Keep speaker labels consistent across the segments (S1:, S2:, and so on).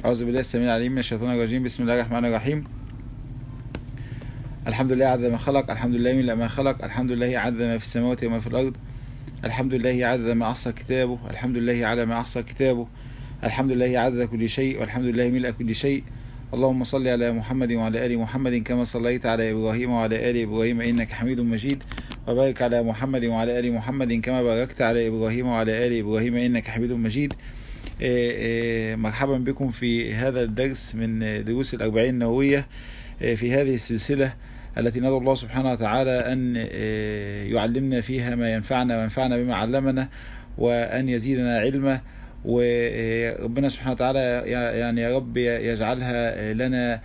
S1: أعوذ بالله السميع العليم من الشيطان الرجيم بسم الله الرحمن الرحيم الحمد لله عدد ما خلق الحمد لله من ما خلق الحمد لله عدد ما في السماوات وما في الأرض الحمد لله عدد ما أحصى كتابه الحمد لله على ما أحصى كتابه الحمد لله عدد كل شيء والحمد لله ملء كل شيء اللهم صل على محمد وعلى آل محمد كما صليت على إبراهيم وعلى آل إبراهيم إنك حميد مجيد وبارك على محمد وعلى آل محمد كما باركت على إبراهيم وعلى آل إبراهيم إنك حميد مجيد مرحبا بكم في هذا الدرس من دروس الأربعين النووية في هذه السلسلة التي ندعو الله سبحانه وتعالى أن يعلمنا فيها ما ينفعنا وينفعنا بما علمنا وأن يزيدنا علما وربنا سبحانه وتعالى يعني يا رب يجعلها لنا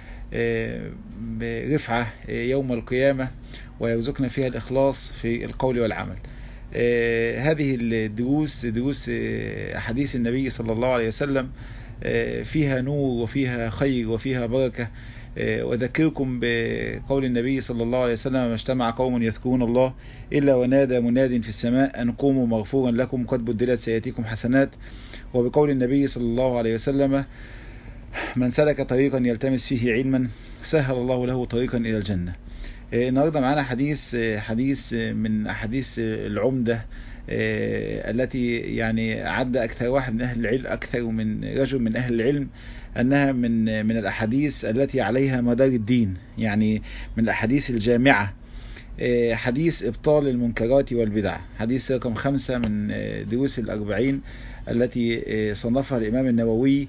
S1: برفعة يوم القيامة ويرزقنا فيها الإخلاص في القول والعمل هذه الدروس دروس حديث النبي صلى الله عليه وسلم فيها نور وفيها خير وفيها بركة وذكركم بقول النبي صلى الله عليه وسلم ما اجتمع قوم يذكرون الله إلا ونادى مناد في السماء أن قوموا مغفورا لكم قد بدلت سيئاتكم حسنات وبقول النبي صلى الله عليه وسلم من سلك طريقا يلتمس فيه علما سهل الله له طريقا إلى الجنة النهاردة معنا حديث حديث من أحاديث العمدة التي يعني عد أكثر واحد من أهل العلم أكثر من رجل من أهل العلم أنها من من الأحاديث التي عليها مدار الدين يعني من الأحاديث الجامعة حديث إبطال المنكرات والبدع حديث رقم خمسة من دروس الأربعين التي صنفها الإمام النووي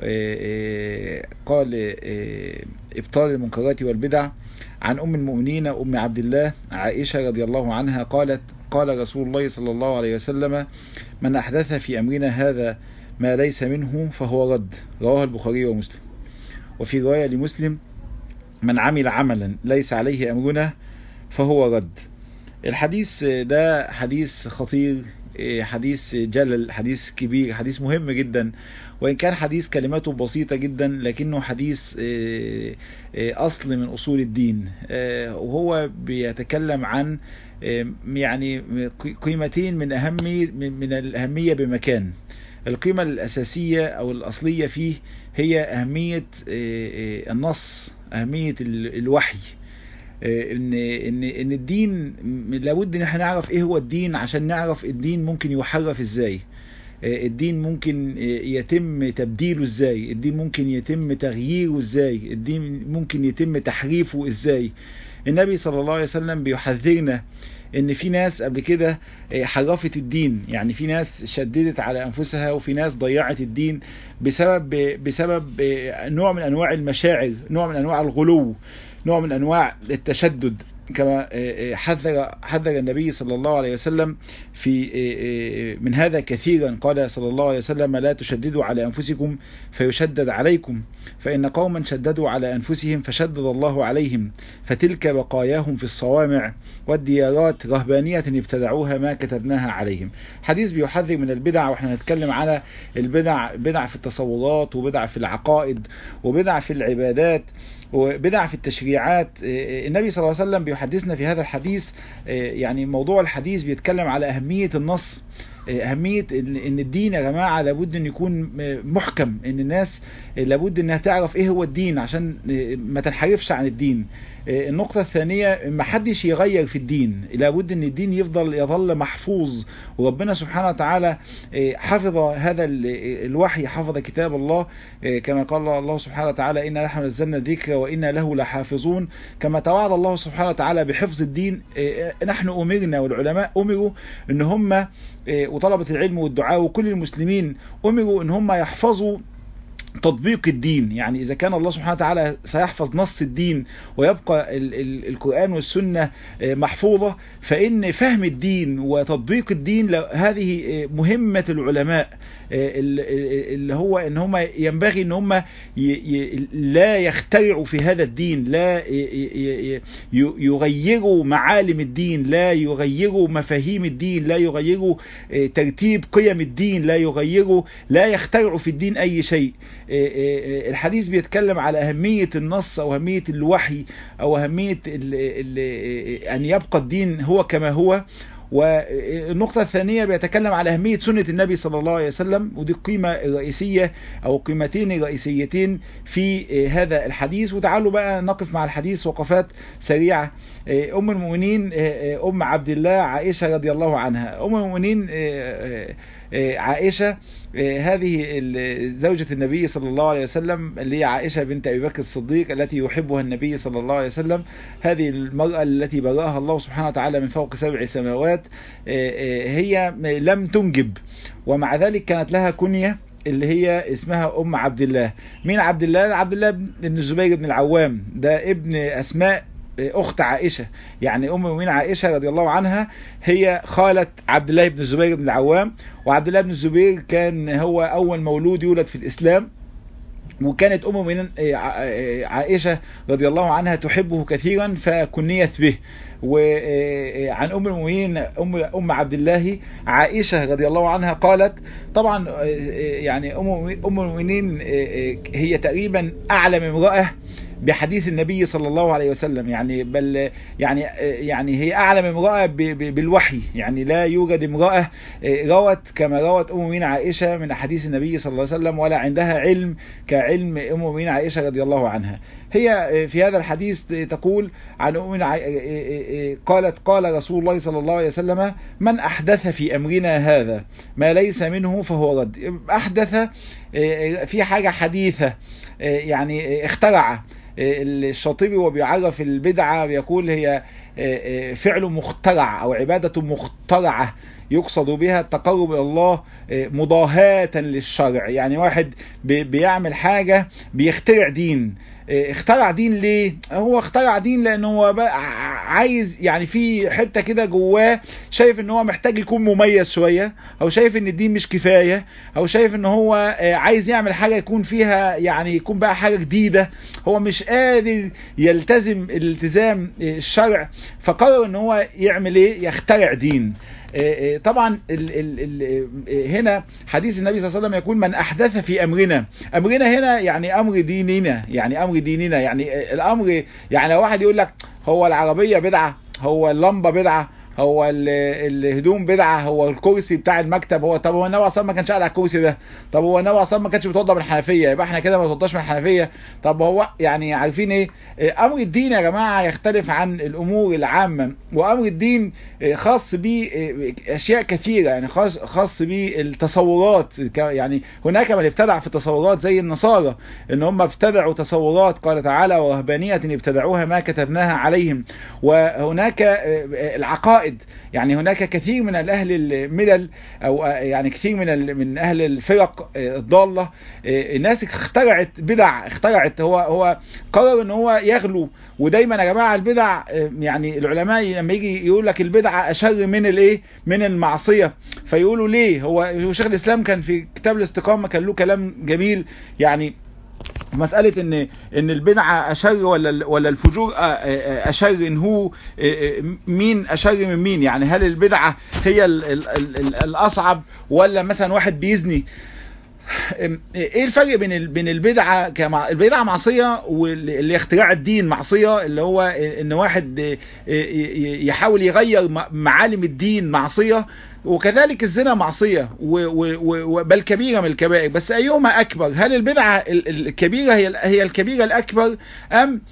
S1: قال إبطال المنكرات والبدع عن أم المؤمنين أم عبد الله عائشة رضي الله عنها قالت قال رسول الله صلى الله عليه وسلم من أحدث في أمرنا هذا ما ليس منه فهو رد رواه البخاري ومسلم وفي رواية لمسلم من عمل عملا ليس عليه أمرنا فهو رد الحديث ده حديث خطير حديث جلل حديث كبير حديث مهم جدا وإن كان حديث كلماته بسيطة جدا لكنه حديث أصل من أصول الدين وهو بيتكلم عن يعني قيمتين من أهم من الأهمية بمكان القيمة الأساسية أو الأصلية فيه هي أهمية النص أهمية الوحي ان ان ان الدين لابد ان احنا نعرف ايه هو الدين عشان نعرف الدين ممكن يحرف ازاي الدين ممكن يتم تبديله ازاي الدين ممكن يتم تغييره ازاي الدين ممكن يتم تحريفه ازاي النبي صلى الله عليه وسلم بيحذرنا ان في ناس قبل كده حرفت الدين يعني في ناس شددت على انفسها وفي ناس ضيعت الدين بسبب بسبب نوع من انواع المشاعر نوع من انواع الغلو نوع من انواع التشدد كما حذر حذر النبي صلى الله عليه وسلم في من هذا كثيرا قال صلى الله عليه وسلم لا تشددوا على أنفسكم فيشدد عليكم فإن قوما شددوا على أنفسهم فشدد الله عليهم فتلك بقاياهم في الصوامع والديارات رهبانية ابتدعوها ما كتبناها عليهم حديث بيحذر من البدع واحنا نتكلم على البدع بدع في التصورات وبدع في العقائد وبدع في العبادات وبدع في التشريعات النبي صلى الله عليه وسلم بيحدثنا في هذا الحديث يعني موضوع الحديث بيتكلم على أهمية النص أهمية إن الدين يا جماعة لابد أن يكون محكم إن الناس لابد أنها تعرف إيه هو الدين عشان ما تنحرفش عن الدين النقطة الثانية ما حدش يغير في الدين لابد ان الدين يفضل يظل محفوظ وربنا سبحانه وتعالى حفظ هذا الوحي حفظ كتاب الله كما قال الله سبحانه وتعالى إنا نحن نزلنا الذكر وإنا له لحافظون كما توعد الله سبحانه وتعالى بحفظ الدين نحن أمرنا والعلماء أمروا ان هم وطلبة العلم والدعاء وكل المسلمين أمروا ان هم يحفظوا تطبيق الدين يعني إذا كان الله سبحانه وتعالى سيحفظ نص الدين ويبقى ال ال القرآن والسنة محفوظة فإن فهم الدين وتطبيق الدين هذه مهمة العلماء اللي هو ان هم ينبغي ان هم لا يخترعوا في هذا الدين لا يغيروا معالم الدين لا يغيروا مفاهيم الدين لا يغيروا ترتيب قيم الدين لا يغيروا لا يخترعوا في الدين اي شيء الحديث بيتكلم على أهمية النص أو أهمية الوحي أو أهمية ال ال أن يبقى الدين هو كما هو والنقطة الثانية بيتكلم على أهمية سنة النبي صلى الله عليه وسلم ودي القيمة الرئيسية أو قيمتين رئيسيتين في هذا الحديث وتعالوا بقى نقف مع الحديث وقفات سريعة أم المؤمنين أم عبد الله عائشة رضي الله عنها أم المؤمنين عائشة هذه زوجة النبي صلى الله عليه وسلم اللي هي عائشة بنت أبي بكر الصديق التي يحبها النبي صلى الله عليه وسلم هذه المرأة التي براها الله سبحانه وتعالى من فوق سبع سماوات هي لم تنجب ومع ذلك كانت لها كنية اللي هي اسمها ام عبد الله مين عبد الله عبد الله بن الزبير بن العوام ده ابن اسماء اخت عائشة يعني ام المؤمنين عائشة رضي الله عنها هي خالة عبد الله بن الزبير بن العوام وعبد الله بن الزبير كان هو اول مولود يولد في الاسلام وكانت ام المؤمنين عائشة رضي الله عنها تحبه كثيرا فكنيت به وعن ام المؤمنين ام ام عبد الله عائشه رضي الله عنها قالت طبعا يعني ام ام المؤمنين هي تقريبا اعلم امراه بحديث النبي صلى الله عليه وسلم يعني بل يعني يعني هي اعلم امراه بالوحي يعني لا يوجد امراه روت كما روت ام المؤمنين عائشه من احاديث النبي صلى الله عليه وسلم ولا عندها علم كعلم ام المؤمنين عائشه رضي الله عنها هي في هذا الحديث تقول عن ام قالت قال رسول الله صلى الله عليه وسلم من احدث في امرنا هذا ما ليس منه فهو رد احدث في حاجه حديثه يعني اخترع الشاطبي وبيعرف البدعة بيقول هي فعل مخترع أو عبادة مخترعة يقصد بها التقرب إلى الله مضاهاة للشرع يعني واحد بيعمل حاجة بيخترع دين اخترع دين ليه هو اخترع دين لان هو بقى عايز يعني في حتة كده جواه شايف ان هو محتاج يكون مميز شوية او شايف ان الدين مش كفاية او شايف ان هو عايز يعمل حاجة يكون فيها يعني يكون بقى حاجة جديدة هو مش قادر يلتزم الالتزام الشرع فقرر ان هو يعمل ايه يخترع دين طبعا ال ال ال هنا حديث النبي صلى الله عليه وسلم يقول من احدث في امرنا امرنا هنا يعني امر ديننا يعني امر ديننا يعني الامر يعني لو واحد يقول لك هو العربية بدعة هو اللمبة بدعة هو الهدوم بدعه هو الكرسي بتاع المكتب هو طب هو النبي اصلا ما كانش قاعد على الكرسي ده طب هو النبي اصلا ما كانش بيتوضى من الحنفيه يبقى احنا كده ما بنتوضاش من الحنفيه طب هو يعني عارفين ايه امر الدين يا جماعه يختلف عن الامور العامه وامر الدين خاص باشياء كثيره يعني خاص خاص بالتصورات يعني هناك من ابتدع في التصورات زي النصارى ان هم ابتدعوا تصورات قال تعالى ورهبانيه ابتدعوها ما كتبناها عليهم وهناك العقائد يعني هناك كثير من الاهل الملل او يعني كثير من من اهل الفرق الضاله الناس اخترعت بدع اخترعت هو هو قرر ان هو يغلو ودايما يا جماعه البدع يعني العلماء لما يجي يقول لك البدعه اشر من الايه من المعصيه فيقولوا ليه هو شيخ الاسلام كان في كتاب الاستقامه كان له كلام جميل يعني مسألة ان ان البدعة اشر ولا ولا الفجور اشر ان هو مين اشر من مين يعني هل البدعة هي ال ال ال الاصعب ولا مثلا واحد بيزني ايه الفرق بين بين البدعه كمع... البدعه معصيه واللي اختراع الدين معصيه اللي هو ان واحد يحاول يغير معالم الدين معصيه وكذلك الزنا معصية و و بل كبيرة من الكبائر بس أيهما أكبر هل البدعة الكبيرة هي هي الكبيرة الأكبر أم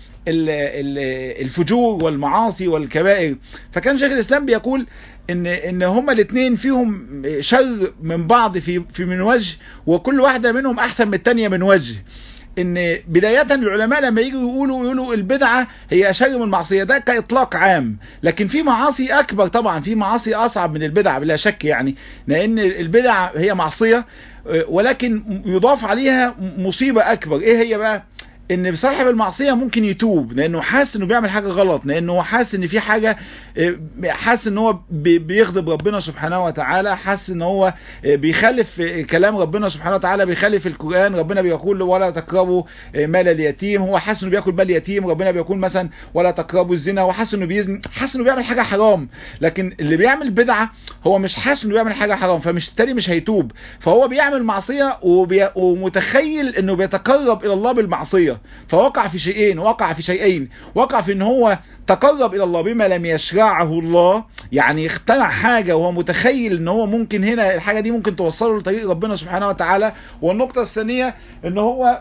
S1: الفجور والمعاصي والكبائر فكان شيخ الإسلام بيقول ان ان هما الاثنين فيهم شر من بعض في في من وجه وكل واحدة منهم احسن من الثانيه من وجه ان بداية العلماء لما يجوا يقولوا يقولوا البدعة هي اشر من المعصية ده كاطلاق عام لكن في معاصي اكبر طبعا في معاصي اصعب من البدعة بلا شك يعني لان البدعة هي معصية ولكن يضاف عليها مصيبة اكبر ايه هي بقى ان صاحب المعصيه ممكن يتوب لانه حاسس انه بيعمل حاجه غلط لانه هو حاسس ان في حاجه حاسس ان هو بيغضب ربنا سبحانه وتعالى حاسس ان هو بيخالف كلام ربنا سبحانه وتعالى بيخالف القران ربنا بيقول ولا تقربوا مال اليتيم هو حاسس انه بياكل مال يتيم ربنا بيقول مثلا ولا تقربوا الزنا هو حاسس انه بيزني حاسس انه بيعمل حاجه حرام لكن اللي بيعمل بدعه هو مش حاسس انه بيعمل حاجه حرام فمش التاني مش هيتوب فهو بيعمل معصيه وبي... ومتخيل انه بيتقرب الى الله بالمعصيه الآخرة فوقع في شيئين وقع في شيئين وقع في ان هو تقرب الى الله بما لم يشرعه الله يعني اخترع حاجة وهو متخيل ان هو ممكن هنا الحاجة دي ممكن توصله لطريق ربنا سبحانه وتعالى والنقطة الثانية ان هو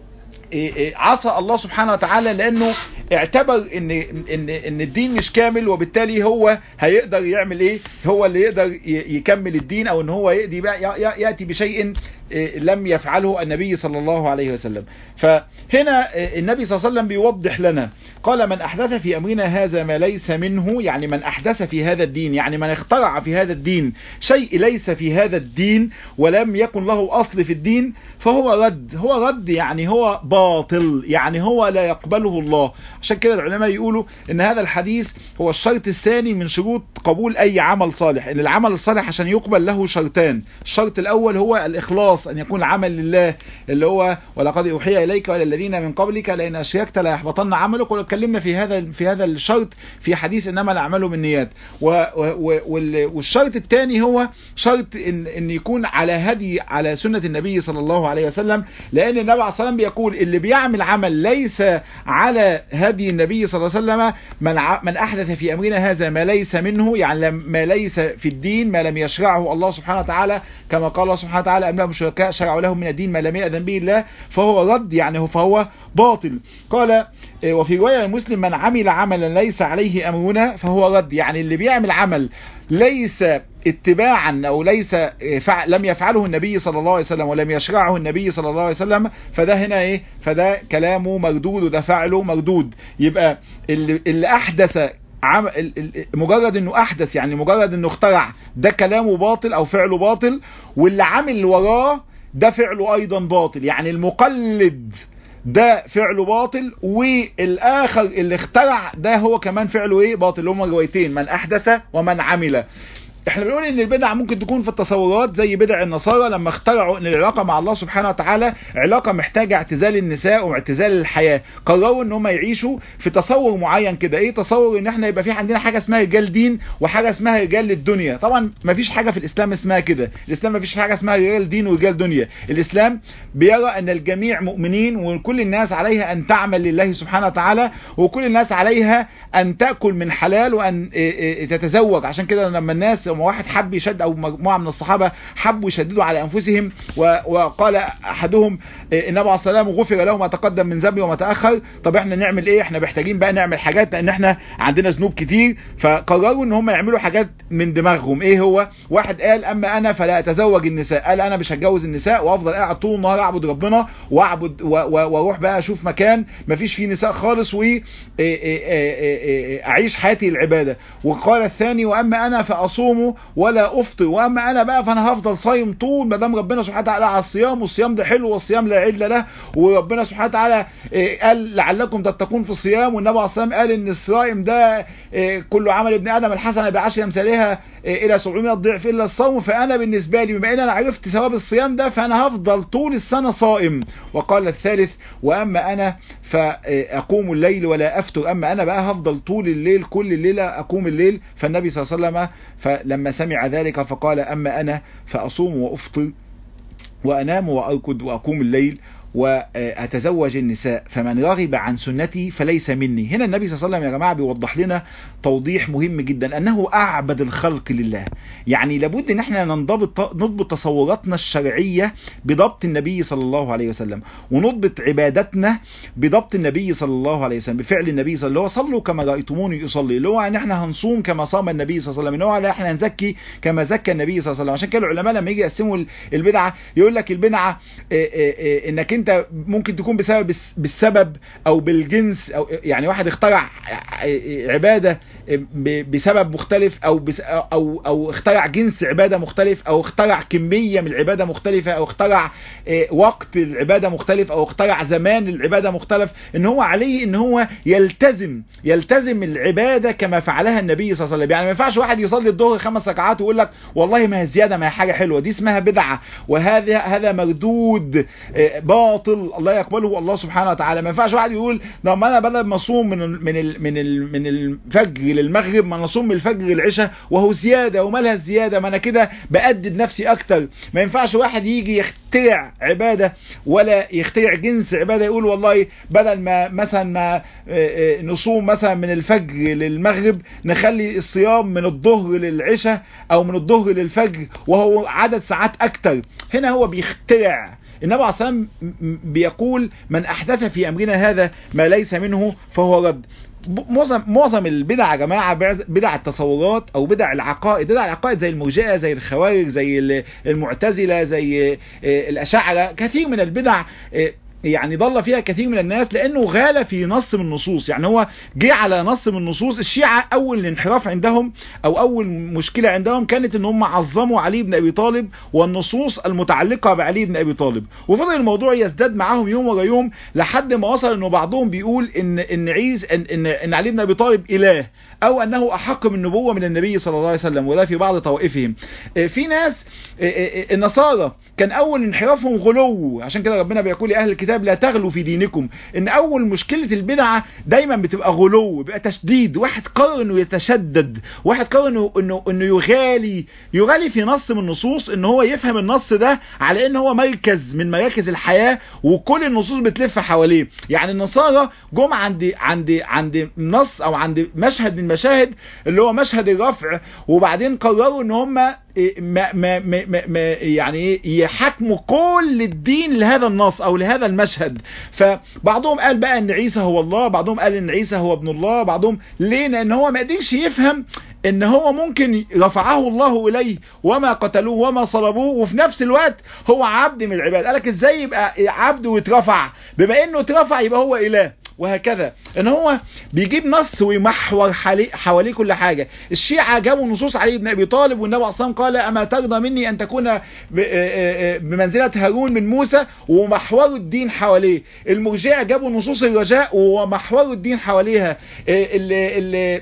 S1: عصى الله سبحانه وتعالى لانه اعتبر ان ان ان الدين مش كامل وبالتالي هو هيقدر يعمل ايه هو اللي يقدر يكمل الدين او ان هو يأتي, يأتي بشيء لم يفعله النبي صلى الله عليه وسلم فهنا النبي صلى الله عليه وسلم بيوضح لنا قال من احدث في امرنا هذا ما ليس منه يعني من احدث في هذا الدين يعني من اخترع في هذا الدين شيء ليس في هذا الدين ولم يكن له اصل في الدين فهو رد هو رد يعني هو باطل يعني هو لا يقبله الله عشان كده العلماء يقولوا ان هذا الحديث هو الشرط الثاني من شروط قبول اي عمل صالح ان العمل الصالح عشان يقبل له شرطان الشرط الاول هو الاخلاص ان يكون عمل لله اللي هو ولقد اوحي اليك والى الذين من قبلك لئن اشركت لا يحبطن عملك واتكلمنا في هذا في هذا الشرط في حديث انما الاعمال بالنيات والشرط الثاني هو شرط ان ان يكون على هدي على سنه النبي صلى الله عليه وسلم لان النبي عليه الصلاه والسلام بيقول اللي بيعمل عمل ليس على هدي النبي صلى الله عليه وسلم من من احدث في امرنا هذا ما ليس منه يعني ما ليس في الدين ما لم يشرعه الله سبحانه وتعالى كما قال الله سبحانه وتعالى ام لهم شركاء شرعوا لهم من الدين ما لم يأذن به الله فهو رد يعني فهو باطل قال وفي روايه المسلم من عمل عملا ليس عليه امرنا فهو رد يعني اللي بيعمل عمل ليس اتباعا او ليس فع لم يفعله النبي صلى الله عليه وسلم ولم يشرعه النبي صلى الله عليه وسلم فده هنا ايه فده كلامه مردود وده فعله مردود يبقى اللي, اللي احدث عم... مجرد انه احدث يعني مجرد انه اخترع ده كلامه باطل او فعله باطل واللي عامل وراه ده فعله ايضا باطل يعني المقلد ده فعله باطل والاخر اللي اخترع ده هو كمان فعله ايه باطل هما روايتين من احدث ومن عمل احنا بنقول ان البدع ممكن تكون في التصورات زي بدع النصارى لما اخترعوا ان العلاقه مع الله سبحانه وتعالى علاقه محتاجه اعتزال النساء واعتزال الحياه قرروا ان هم يعيشوا في تصور معين كده ايه تصور ان احنا يبقى في عندنا حاجه اسمها رجال دين وحاجه اسمها رجال للدنيا طبعا ما فيش حاجه في الاسلام اسمها كده الاسلام ما فيش حاجه اسمها رجال دين ورجال دنيا الاسلام بيرى ان الجميع مؤمنين وكل الناس عليها ان تعمل لله سبحانه وتعالى وكل الناس عليها ان تاكل من حلال وان تتزوج عشان كده لما الناس لما واحد حب يشد او مجموعه من الصحابه حبوا يشددوا على انفسهم وقال احدهم النبي عليه السلام غفر له ما تقدم من ذنبي وما تاخر طب احنا نعمل ايه احنا محتاجين بقى نعمل حاجات لان احنا عندنا ذنوب كتير فقرروا ان هم يعملوا حاجات من دماغهم ايه هو واحد قال اما انا فلا اتزوج النساء قال انا مش هتجوز النساء وافضل قاعد طول النهار اعبد ربنا واعبد واروح بقى اشوف مكان مفيش فيه نساء خالص واعيش حياتي العباده وقال الثاني واما انا فاصوم ولا افطر واما انا بقى فانا هفضل صايم طول ما دام ربنا سبحانه وتعالى على الصيام والصيام ده حلو والصيام لا عدل له وربنا سبحانه وتعالى قال لعلكم تتقون في الصيام والنبي عليه الصلاه قال ان الصائم ده كل عمل ابن ادم الحسنه بعشر امثالها الى 700 ضعف الا الصوم فانا بالنسبه لي بما ان انا عرفت ثواب الصيام ده فانا هفضل طول السنه صائم وقال الثالث واما انا فاقوم الليل ولا افتر اما انا بقى هفضل طول الليل كل الليله اقوم الليل فالنبي صلى الله عليه وسلم فلما سمع ذلك فقال اما انا فاصوم وافطر وانام واركض واقوم الليل وأتزوج النساء فمن رغب عن سنتي فليس مني هنا النبي صلى الله عليه وسلم يا جماعة بيوضح لنا توضيح مهم جدا أنه أعبد الخلق لله يعني لابد أن احنا ننضبط نضبط تصوراتنا الشرعية بضبط النبي صلى الله عليه وسلم ونضبط عبادتنا بضبط النبي صلى الله عليه وسلم بفعل النبي صلى الله عليه وسلم اللي هو صلوا كما رأيتموني يصلي اللي هو أن احنا هنصوم كما صام النبي صلى الله عليه وسلم اللي هو أن احنا هنزكي كما زكى النبي صلى الله عليه وسلم عشان كده العلماء لما يجي يقسموا البدعة يقول لك البدعة انك انت ممكن تكون بسبب بالسبب او بالجنس او يعني واحد اخترع عبادة بسبب مختلف او بس او او اخترع جنس عبادة مختلف او اخترع كمية من العبادة مختلفة او اخترع وقت العبادة مختلف او اخترع زمان العبادة مختلف ان هو عليه ان هو يلتزم يلتزم العبادة كما فعلها النبي صلى الله عليه وسلم يعني ما ينفعش واحد يصلي الظهر خمس ركعات ويقول لك والله ما هي زيادة ما هي حاجة حلوة دي اسمها بدعة وهذا هذا مردود باطل باطل الله يقبله الله سبحانه وتعالى ما ينفعش واحد يقول ده ما انا بدل ما اصوم من ال من ال من ال من الفجر للمغرب ما انا اصوم من الفجر للعشاء وهو زياده ومالها الزياده ما انا كده بأدب نفسي اكتر ما ينفعش واحد يجي يخترع عباده ولا يخترع جنس عباده يقول والله بدل ما مثلا ما نصوم مثلا من الفجر للمغرب نخلي الصيام من الظهر للعشاء او من الظهر للفجر وهو عدد ساعات اكتر هنا هو بيخترع النبي عليه الصلاة والسلام بيقول من أحدث في أمرنا هذا ما ليس منه فهو رد معظم معظم البدع يا جماعه بدع التصورات او بدع العقائد بدع العقائد زي المرجئه زي الخوارج زي المعتزله زي الاشاعره كثير من البدع يعني ضل فيها كثير من الناس لانه غال في نص من النصوص يعني هو جه على نص من النصوص الشيعة اول انحراف عندهم او اول مشكلة عندهم كانت ان هم عظموا علي بن ابي طالب والنصوص المتعلقة بعلي بن ابي طالب وفضل الموضوع يزداد معاهم يوم ورا يوم لحد ما وصل انه بعضهم بيقول ان ان عيسى ان, إن, إن علي بن ابي طالب اله او انه احق من النبوة من النبي صلى الله عليه وسلم وده في بعض طوائفهم في ناس النصارى كان اول انحرافهم غلو عشان كده ربنا بيقول لاهل الكتاب لا تغلوا في دينكم ان اول مشكلة البدعة دايما بتبقى غلو بيبقى تشديد واحد قرر انه يتشدد واحد قرر انه انه انه يغالي يغالي في نص من النصوص ان هو يفهم النص ده على ان هو مركز من مراكز الحياة وكل النصوص بتلف حواليه يعني النصارى جم عند عند عند نص او عند مشهد من المشاهد اللي هو مشهد الرفع وبعدين قرروا ان هم ما ما ما ما يعني ايه يحكموا كل الدين لهذا النص او لهذا المشهد فبعضهم قال بقى ان عيسى هو الله بعضهم قال ان عيسى هو ابن الله بعضهم ليه لان هو ما قدرش يفهم ان هو ممكن رفعه الله اليه وما قتلوه وما صلبوه وفي نفس الوقت هو عبد من العباد قالك ازاي يبقى عبد ويترفع بما انه اترفع يبقى هو اله وهكذا ان هو بيجيب نص ويمحور حواليه كل حاجة الشيعة جابوا نصوص علي بن ابي طالب والنبي عليه قال اما ترضى مني ان تكون بمنزلة هارون من موسى ومحوروا الدين حواليه المرجئة جابوا نصوص الرجاء ومحوروا الدين حواليها اللي اللي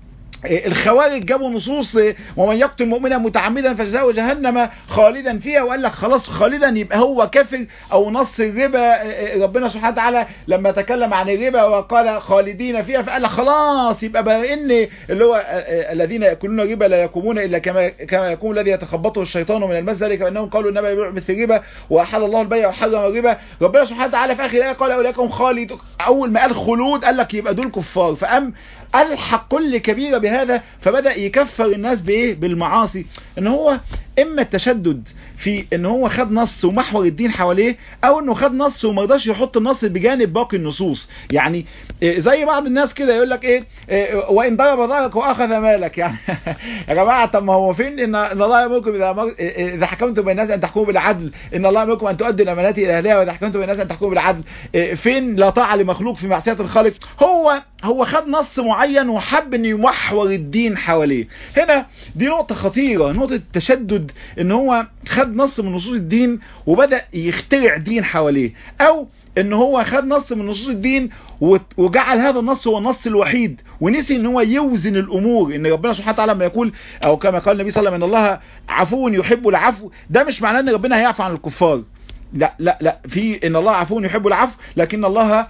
S1: الخوارج جابوا نصوص ومن يقتل مؤمنا متعمدا فجزاؤه جهنم خالدا فيها وقال لك خلاص خالدا يبقى هو كافر او نص الربا ربنا سبحانه وتعالى لما تكلم عن الربا وقال خالدين فيها فقال لك خلاص يبقى بقى ان اللي هو الذين ياكلون الربا لا يقومون الا كما كما يقوم الذي يتخبطه الشيطان من المس ذلك بانهم قالوا انما يبيع مثل الربا واحل الله البيع وحرم الربا ربنا سبحانه وتعالى في اخر الايه قال اولئك هم خالد اول ما قال خلود قال لك يبقى دول كفار فقام الحق كل كبيره بهذا فبدأ يكفر الناس بايه بالمعاصي ان هو اما التشدد في ان هو خد نص ومحور الدين حواليه او انه خد نص وما رضاش يحط النص بجانب باقي النصوص يعني زي بعض الناس كده يقول لك ايه وان ضرب ظهرك واخذ مالك يعني يا جماعه طب ما هو فين ان ان الله يامركم اذا مر... اذا حكمتم بين الناس ان تحكموا بالعدل ان الله يامركم ان تؤدوا الامانات الى اهلها واذا حكمتم بين الناس ان تحكموا بالعدل فين لا طاعه لمخلوق في معصيه الخالق هو هو خد نص معين وحب انه يمحور الدين حواليه هنا دي نقطه خطيره نقطه التشدد ان هو خد نص من نصوص الدين وبدأ يخترع دين حواليه او ان هو خد نص من نصوص الدين وجعل هذا النص هو النص الوحيد ونسي ان هو يوزن الامور ان ربنا سبحانه وتعالى لما يقول او كما قال النبي صلى الله عليه وسلم ان الله عفو يحب العفو ده مش معناه ان ربنا هيعفو عن الكفار لا لا لا في ان الله عفو يحب العفو لكن الله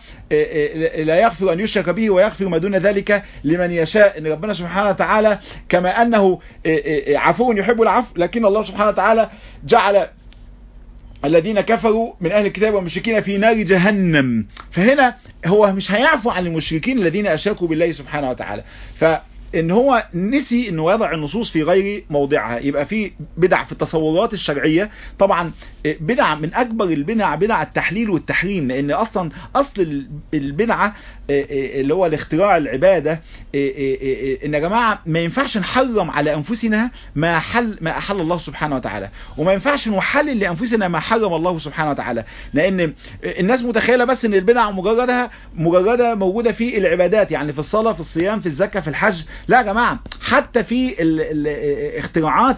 S1: لا يغفر ان يشرك به ويغفر ما دون ذلك لمن يشاء ان ربنا سبحانه وتعالى كما انه عفو يحب العفو لكن الله سبحانه وتعالى جعل الذين كفروا من اهل الكتاب والمشركين في نار جهنم فهنا هو مش هيعفو عن المشركين الذين اشركوا بالله سبحانه وتعالى ف ان هو نسي انه يضع النصوص في غير موضعها يبقى في بدع في التصورات الشرعية طبعا بدع من اكبر البدع بدع التحليل والتحريم لان اصلا اصل البدعة اللي هو الاختراع العبادة ان يا جماعة ما ينفعش نحرم على انفسنا ما حل ما احل الله سبحانه وتعالى وما ينفعش نحلل لانفسنا ما حرم الله سبحانه وتعالى لان الناس متخيلة بس ان البدع مجردها مجردة موجودة في العبادات يعني في الصلاة في الصيام في الزكاة في الحج لا يا جماعة حتى في الاختراعات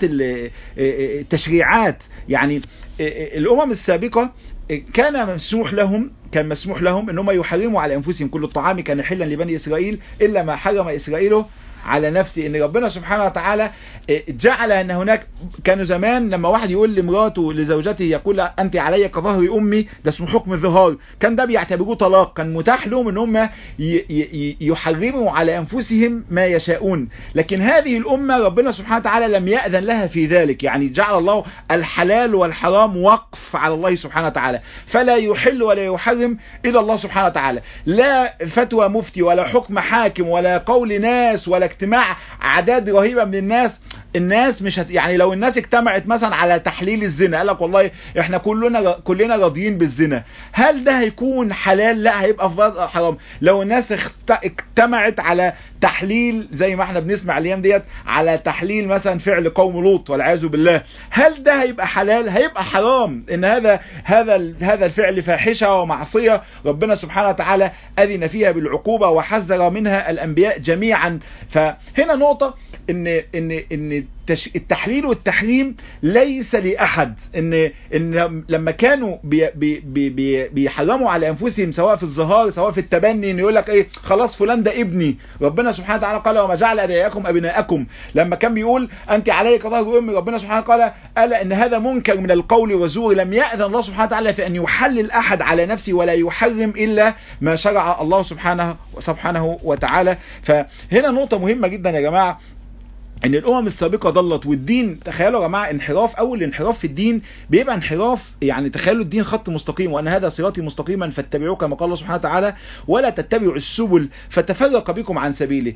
S1: التشريعات يعني الامم السابقة كان مسموح لهم كان مسموح لهم ان هم يحرموا على انفسهم كل الطعام كان حلا لبني اسرائيل الا ما حرم اسرائيل على نفسي ان ربنا سبحانه وتعالى جعل ان هناك كانوا زمان لما واحد يقول لمراته لزوجته يقول انت علي كظهر امي ده اسمه حكم الظهار كان ده بيعتبروه طلاق كان متاح لهم ان هم يحرموا على انفسهم ما يشاءون لكن هذه الامه ربنا سبحانه وتعالى لم ياذن لها في ذلك يعني جعل الله الحلال والحرام وقف على الله سبحانه وتعالى فلا يحل ولا يحرم الا الله سبحانه وتعالى لا فتوى مفتي ولا حكم حاكم ولا قول ناس ولا اجتماع اعداد رهيبه من الناس الناس مش هت... يعني لو الناس اجتمعت مثلا على تحليل الزنا قال لك والله احنا كلنا كلنا راضيين بالزنا هل ده هيكون حلال لا هيبقى حرام لو الناس اخت... اجتمعت على تحليل زي ما احنا بنسمع الايام ديت على تحليل مثلا فعل قوم لوط والعياذ بالله هل ده هيبقى حلال هيبقى حرام ان هذا هذا هذا الفعل فاحشه ومعصيه ربنا سبحانه وتعالى اذن فيها بالعقوبه وحذر منها الانبياء جميعا فهنا نقطه ان ان ان التحليل والتحريم ليس لأحد إن, إن لما كانوا بي بي بي بيحرموا على أنفسهم سواء في الظهار سواء في التبني إن يقول لك إيه خلاص فلان ده ابني ربنا سبحانه وتعالى قال وما جعل أدعياكم أبناءكم لما كان بيقول أنت علي كظهر أمي ربنا سبحانه قال قال إن هذا منكر من القول وزور لم يأذن الله سبحانه وتعالى في أن يحلل أحد على نفسه ولا يحرم إلا ما شرع الله سبحانه سبحانه وتعالى فهنا نقطة مهمة جدا يا جماعة ان الامم السابقه ضلت والدين تخيلوا يا جماعه انحراف اول انحراف في الدين بيبقى انحراف يعني تخيلوا الدين خط مستقيم وان هذا صراطي مستقيما فاتبعوه كما قال الله سبحانه وتعالى ولا تتبعوا السبل فتفرق بكم عن سبيله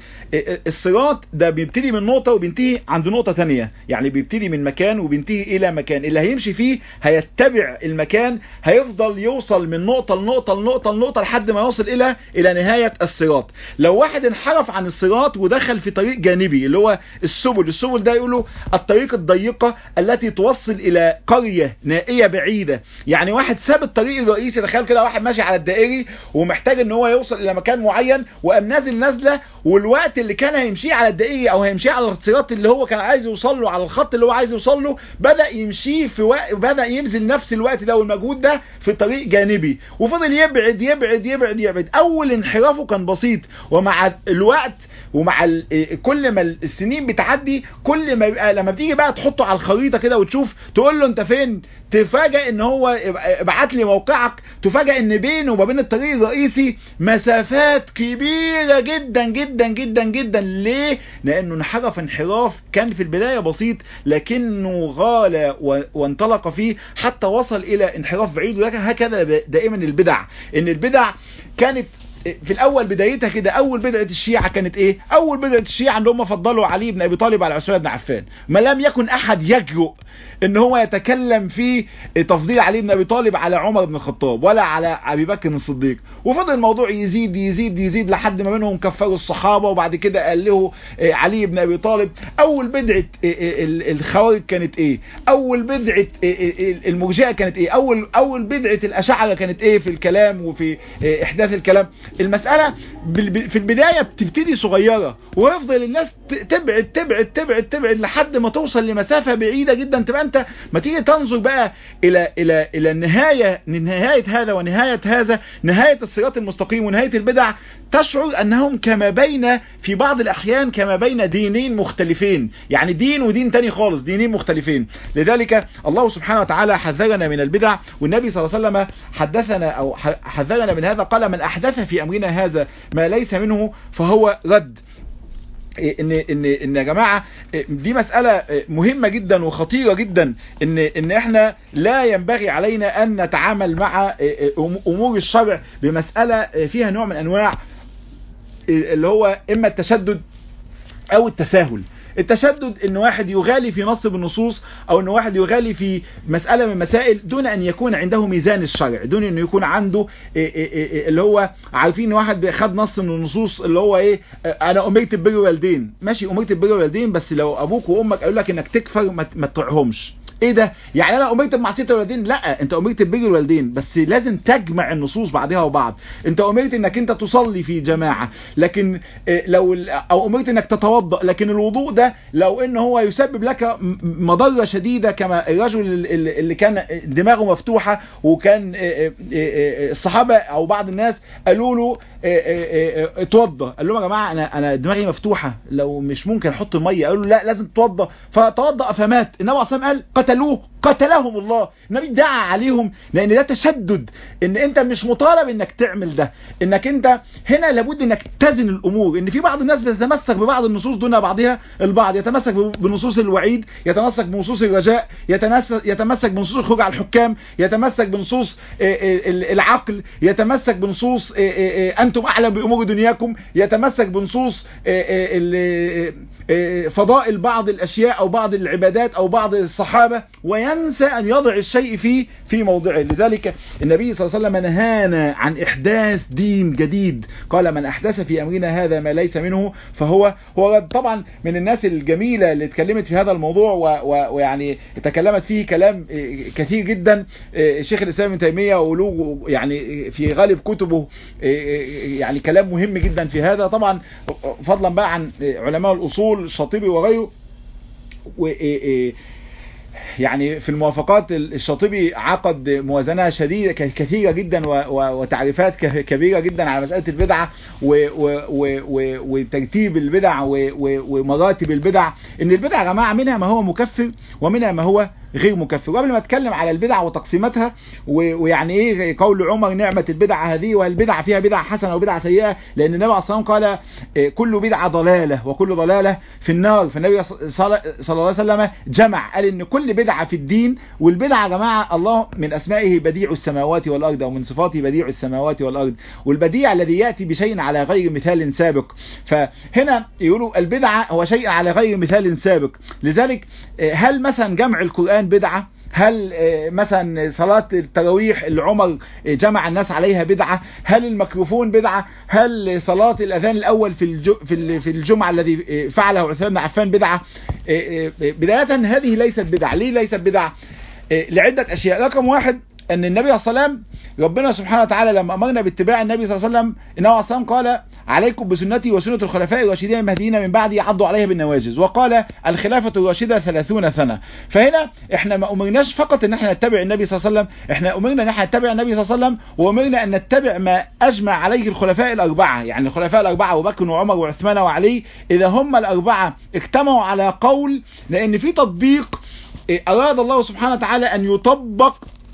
S1: الصراط ده بيبتدي من نقطه وبينتهي عند نقطه ثانيه يعني بيبتدي من مكان وبينتهي الى مكان اللي هيمشي فيه هيتبع المكان هيفضل يوصل من نقطه لنقطه لنقطه لنقطه لحد ما يوصل الى الى نهايه الصراط لو واحد انحرف عن الصراط ودخل في طريق جانبي اللي هو السبل السبل ده يقولوا الطريق الضيقة التي توصل الى قرية نائية بعيدة يعني واحد ساب الطريق الرئيسي تخيل كده واحد ماشي على الدائري ومحتاج ان هو يوصل الى مكان معين وقام نازل نازلة والوقت اللي كان هيمشيه على الدائري او هيمشيه على الصراط اللي هو كان عايز يوصل له على الخط اللي هو عايز يوصل له بدأ يمشيه في وقت بدأ يبذل نفس الوقت ده والمجهود ده في طريق جانبي وفضل يبعد يبعد يبعد يبعد اول انحرافه كان بسيط ومع الوقت ومع كل ما السنين بتعدي كل ما يبقى لما بتيجي بقى تحطه على الخريطه كده وتشوف تقول له انت فين تفاجئ ان هو ابعت لي موقعك تفاجئ ان بينه وما بين الطريق الرئيسي مسافات كبيره جدا جدا جدا جدا ليه لانه انحرف انحراف كان في البدايه بسيط لكنه غال وانطلق فيه حتى وصل الى انحراف بعيد وهكذا دائما البدع ان البدع كانت في الاول بدايتها كده اول بدعه الشيعه كانت ايه اول بدعه الشيعه ان هم فضلوا علي بن ابي طالب على عثمان بن عفان ما لم يكن احد يجرؤ ان هو يتكلم في تفضيل علي بن ابي طالب على عمر بن الخطاب ولا على ابي بكر الصديق وفضل الموضوع يزيد يزيد يزيد لحد ما منهم كفروا الصحابه وبعد كده قال له علي بن ابي طالب اول بدعه الخوارج كانت ايه اول بدعه المرجئه كانت ايه اول اول بدعه الاشاعره كانت ايه في الكلام وفي احداث الكلام المسألة في البداية بتبتدي صغيرة ويفضل الناس تبعد تبعد تبعد تبعد لحد ما توصل لمسافة بعيدة جدا تبقى انت ما تيجي تنظر بقى الى الى الى النهاية نهاية هذا ونهاية هذا نهاية الصراط المستقيم ونهاية البدع تشعر انهم كما بين في بعض الاحيان كما بين دينين مختلفين يعني دين ودين تاني خالص دينين مختلفين لذلك الله سبحانه وتعالى حذرنا من البدع والنبي صلى الله عليه وسلم حدثنا او حذرنا من هذا قال من احدث في امرنا هذا ما ليس منه فهو رد ان ان ان يا جماعه دي مساله مهمه جدا وخطيره جدا ان ان احنا لا ينبغي علينا ان نتعامل مع امور الشرع بمساله فيها نوع من انواع اللي هو اما التشدد او التساهل التشدد ان واحد يغالي في نص بالنصوص او ان واحد يغالي في مسألة من مسائل دون ان يكون عنده ميزان الشرع دون ان يكون عنده إيه إيه إيه اللي هو عارفين ان واحد خد نص من النصوص اللي هو ايه انا امرت ببر والدين ماشي امرت ببر والدين بس لو ابوك وامك قالوا لك انك تكفر ما تطيعهمش ايه ده يعني انا امرت بمعصيه الوالدين لا انت امرت ببر الوالدين بس لازم تجمع النصوص بعضها وبعض انت امرت انك انت تصلي في جماعه لكن لو او امرت انك تتوضا لكن الوضوء ده لو ان هو يسبب لك مضره شديده كما الرجل اللي كان دماغه مفتوحه وكان الصحابه او بعض الناس قالوا له اتوضى قال لهم يا جماعه انا انا دماغي مفتوحه لو مش ممكن احط الميه قالوا له لا لازم تتوضى فتوضا فمات النبي عليه الصلاه قال قتلوه قتلهم الله النبي دعا عليهم لان ده تشدد ان انت مش مطالب انك تعمل ده انك انت هنا لابد انك تزن الامور ان في بعض الناس بتتمسك ببعض النصوص دون بعضها البعض يتمسك بنصوص الوعيد يتمسك بنصوص الرجاء يتمسك بنصوص الخروج على الحكام يتمسك بنصوص العقل يتمسك بنصوص انتم اعلم بامور دنياكم يتمسك بنصوص فضائل بعض الاشياء او بعض العبادات او بعض الصحابه وينسى ان يضع الشيء في في موضعه لذلك النبي صلى الله عليه وسلم نهانا عن احداث دين جديد قال من احدث في امرنا هذا ما ليس منه فهو هو طبعا من الناس الجميله اللي اتكلمت في هذا الموضوع ويعني تكلمت فيه كلام كثير جدا الشيخ الاسلام ابن تيميه وله يعني في غالب كتبه يعني كلام مهم جدا في هذا طبعا فضلا بقى عن علماء الاصول الشاطبي وغيره يعني في الموافقات الشاطبي عقد موازنة شديدة كثيرة جدا وتعريفات كبيرة جدا على مسألة البدعة وترتيب البدع ومراتب البدع ان البدع يا جماعة منها ما هو مكفر ومنها ما هو غير مكفر وقبل ما اتكلم على البدع وتقسيماتها ويعني ايه قول عمر نعمة البدعة هذه والبدعة فيها بدعة حسنة وبدعة سيئة لان النبي عليه الصلاة والسلام قال كل بدعة ضلالة وكل ضلالة في النار فالنبي صلى الله عليه وسلم جمع قال ان كل بدعة في الدين والبدعة يا جماعة الله من اسمائه بديع السماوات والارض ومن صفاته بديع السماوات والارض والبديع الذي يأتي بشيء على غير مثال سابق فهنا يقولوا البدعة هو شيء على غير مثال سابق لذلك هل مثلا جمع القرآن بدعة هل مثلا صلاة التراويح اللي عمر جمع الناس عليها بدعة هل الميكروفون بدعة هل صلاة الأذان الأول في في الجمعة الذي فعله عثمان بن عفان بدعة بداية هذه ليست بدعة ليه ليست بدعة لعدة أشياء رقم واحد أن النبي صلى الله عليه وسلم ربنا سبحانه وتعالى لما أمرنا باتباع النبي صلى الله عليه وسلم النبي صلى الله عليه وسلم قال عليكم بسنتي وسنة الخلفاء الراشدين المهديين من بعدي عضوا عليها بالنواجز وقال الخلافة الراشدة ثلاثون سنة فهنا احنا ما امرناش فقط ان احنا نتبع النبي صلى الله عليه وسلم احنا امرنا ان احنا نتبع النبي صلى الله عليه وسلم وامرنا ان نتبع ما اجمع عليه الخلفاء الاربعة يعني الخلفاء الاربعة ابو بكر وعمر وعثمان وعلي اذا هم الاربعة اجتمعوا على قول لان في تطبيق اراد الله سبحانه وتعالى ان يطبق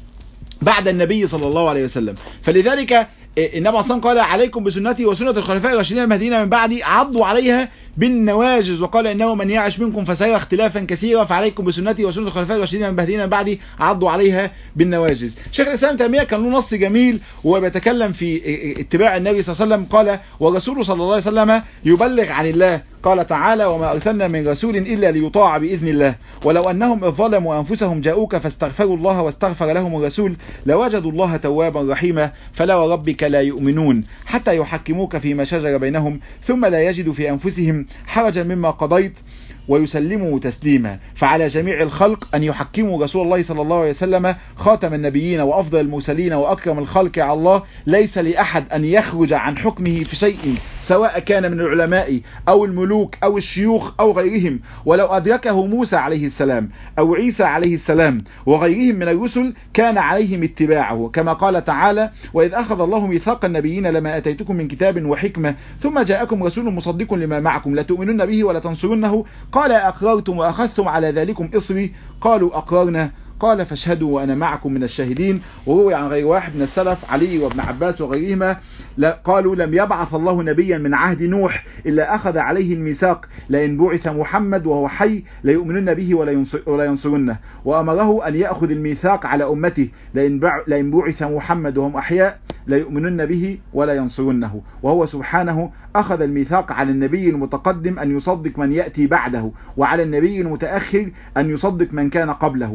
S1: بعد النبي صلى الله عليه وسلم فلذلك النبي صلى قال عليكم بسنتي وسنة الخلفاء الراشدين المهديين من بعدي عضوا عليها بالنواجز وقال انه من يعش منكم فسيرى اختلافا كثيرا فعليكم بسنتي وسنة الخلفاء الراشدين المهديين من بعدي عضوا عليها بالنواجز شيخ الاسلام تيميه كان له نص جميل وهو بيتكلم في اتباع النبي صلى الله عليه وسلم قال ورسوله صلى الله عليه وسلم يبلغ عن الله قال تعالى وما أرسلنا من رسول إلا ليطاع بإذن الله ولو أنهم إذ ظلموا أنفسهم جاءوك فاستغفروا الله واستغفر لهم الرسول لوجدوا الله توابا رحيما فلا وربك لا يؤمنون حتى يحكموك فيما شجر بينهم ثم لا يجدوا في أنفسهم حرجا مما قضيت ويسلموا تسليما فعلى جميع الخلق أن يحكموا رسول الله صلى الله عليه وسلم خاتم النبيين وأفضل المرسلين وأكرم الخلق على الله ليس لأحد أن يخرج عن حكمه في شيء سواء كان من العلماء أو الملوك أو الشيوخ أو غيرهم ولو أدركه موسى عليه السلام أو عيسى عليه السلام وغيرهم من الرسل كان عليهم اتباعه كما قال تعالى وإذ أخذ الله ميثاق النبيين لما أتيتكم من كتاب وحكمة ثم جاءكم رسول مصدق لما معكم لتؤمنن به ولا تنصرنه قال أقررتم وأخذتم على ذلكم إصري قالوا أقررنا قال فاشهدوا وأنا معكم من الشاهدين وروي عن غير واحد من السلف علي وابن عباس وغيرهما قالوا لم يبعث الله نبيا من عهد نوح إلا أخذ عليه الميثاق لئن بعث محمد وهو حي ليؤمنن به ولا, ينصر ولا ينصرنه وأمره أن يأخذ الميثاق على أمته لئن بعث محمد وهم أحياء ليؤمنن به ولا ينصرنه وهو سبحانه أخذ الميثاق على النبي المتقدم أن يصدق من يأتي بعده وعلى النبي المتأخر أن يصدق من كان قبله ولهذا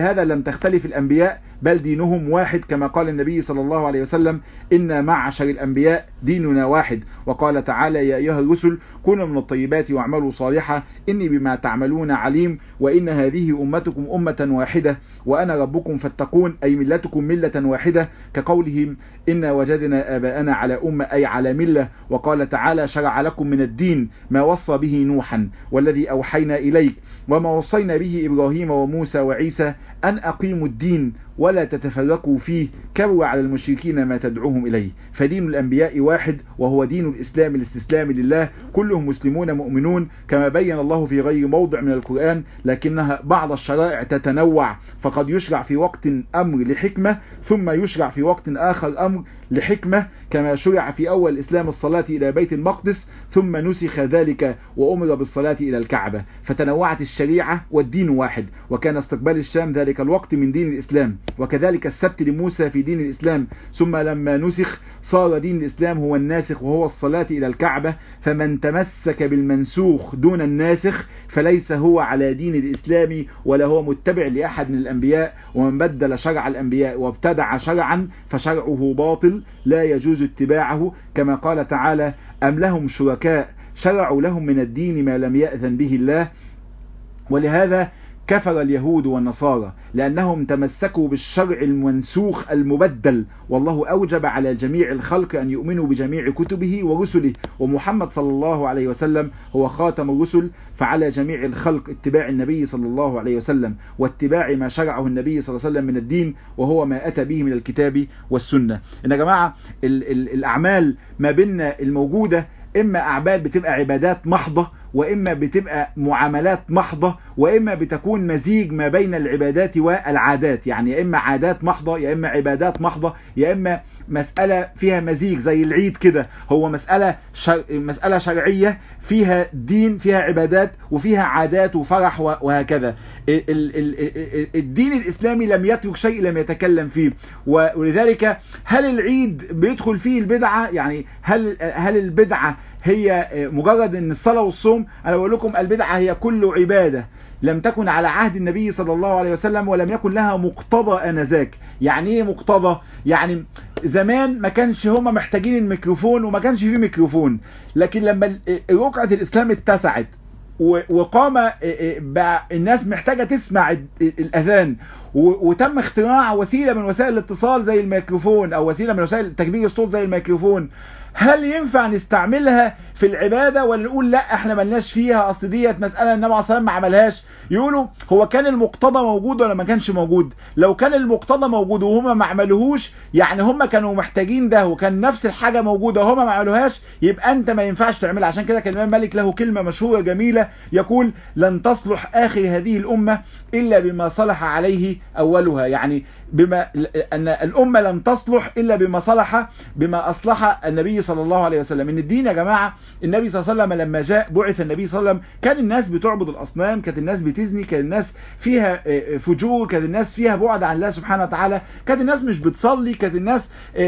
S1: ولهذا لم تختلف الأنبياء بل دينهم واحد كما قال النبي صلى الله عليه وسلم إن معشر الأنبياء ديننا واحد وقال تعالى يا أيها الرسل كونوا من الطيبات واعملوا صالحا إني بما تعملون عليم وإن هذه أمتكم أمة واحدة وأنا ربكم فاتقون أي ملتكم ملة واحدة كقولهم إنا وجدنا آباءنا على أمة أي على ملة وقال تعالى شرع لكم من الدين ما وصى به نوحا والذي أوحينا إليك وما وصينا به إبراهيم وموسى وعيسى أن أقيموا الدين ولا تتفرقوا فيه كبر على المشركين ما تدعوهم إليه فدين الأنبياء واحد وهو دين الإسلام الاستسلام لله كلهم مسلمون مؤمنون كما بين الله في غير موضع من القرآن لكنها بعض الشرائع تتنوع فقد يشرع في وقت أمر لحكمة ثم يشرع في وقت آخر أمر لحكمة كما شرع في أول الإسلام الصلاة إلى بيت المقدس ثم نسخ ذلك وأمر بالصلاة إلى الكعبة فتنوعت الشريعة والدين واحد وكان استقبال الشام ذلك الوقت من دين الإسلام وكذلك السبت لموسى في دين الإسلام ثم لما نسخ صار دين الإسلام هو الناسخ وهو الصلاة إلى الكعبة فمن تمسك بالمنسوخ دون الناسخ فليس هو على دين الإسلام ولا هو متبع لأحد من الأنبياء ومن بدل شرع الأنبياء وابتدع شرعا فشرعه باطل لا يجوز اتباعه كما قال تعالى أم لهم شركاء شرعوا لهم من الدين ما لم يأذن به الله ولهذا كفر اليهود والنصارى لأنهم تمسكوا بالشرع المنسوخ المبدل والله أوجب على جميع الخلق أن يؤمنوا بجميع كتبه ورسله ومحمد صلى الله عليه وسلم هو خاتم الرسل فعلى جميع الخلق اتباع النبي صلى الله عليه وسلم واتباع ما شرعه النبي صلى الله عليه وسلم من الدين وهو ما أتى به من الكتاب والسنة إن يا جماعة ال ال الأعمال ما بيننا الموجودة إما أعمال بتبقى عبادات محضة وإما بتبقى معاملات محضة وإما بتكون مزيج ما بين العبادات والعادات يعني يا إما عادات محضة يا إما عبادات محضة يا إما مسألة فيها مزيج زي العيد كده هو مسألة شر... مسألة شرعية فيها دين فيها عبادات وفيها عادات وفرح وهكذا ال... ال... ال... الدين الإسلامي لم يترك شيء لم يتكلم فيه ولذلك هل العيد بيدخل فيه البدعة يعني هل هل البدعة هي مجرد ان الصلاة والصوم انا بقول لكم البدعة هي كل عبادة لم تكن على عهد النبي صلى الله عليه وسلم ولم يكن لها مقتضى انذاك يعني ايه مقتضى يعني زمان ما كانش هما محتاجين الميكروفون وما كانش فيه ميكروفون لكن لما رقعة الاسلام اتسعت وقام الناس محتاجة تسمع الأذان وتم اختراع وسيلة من وسائل الاتصال زي الميكروفون أو وسيلة من وسائل تكبير الصوت زي الميكروفون هل ينفع نستعملها في العبادة ولا نقول لا احنا ملناش فيها اصل ديت مسألة النبي عليه الصلاة ما عملهاش يقولوا هو كان المقتضى موجود ولا ما كانش موجود لو كان المقتضى موجود وهم ما عملوهوش يعني هم كانوا محتاجين ده وكان نفس الحاجة موجودة وهم ما عملوهاش يبقى انت ما ينفعش تعملها عشان كده كان الامام مالك له كلمة مشهورة جميلة يقول لن تصلح اخر هذه الامة الا بما صلح عليه اولها يعني بما ان الامة لن تصلح الا بما صلح بما اصلح النبي صلى الله عليه وسلم ان الدين يا جماعة النبي صلى الله عليه وسلم لما جاء بعث النبي صلى الله عليه وسلم كان الناس بتعبد الاصنام كانت الناس بتزني كانت الناس فيها فجور كانت الناس فيها بعد عن الله سبحانه وتعالى كانت الناس مش بتصلي كانت الناس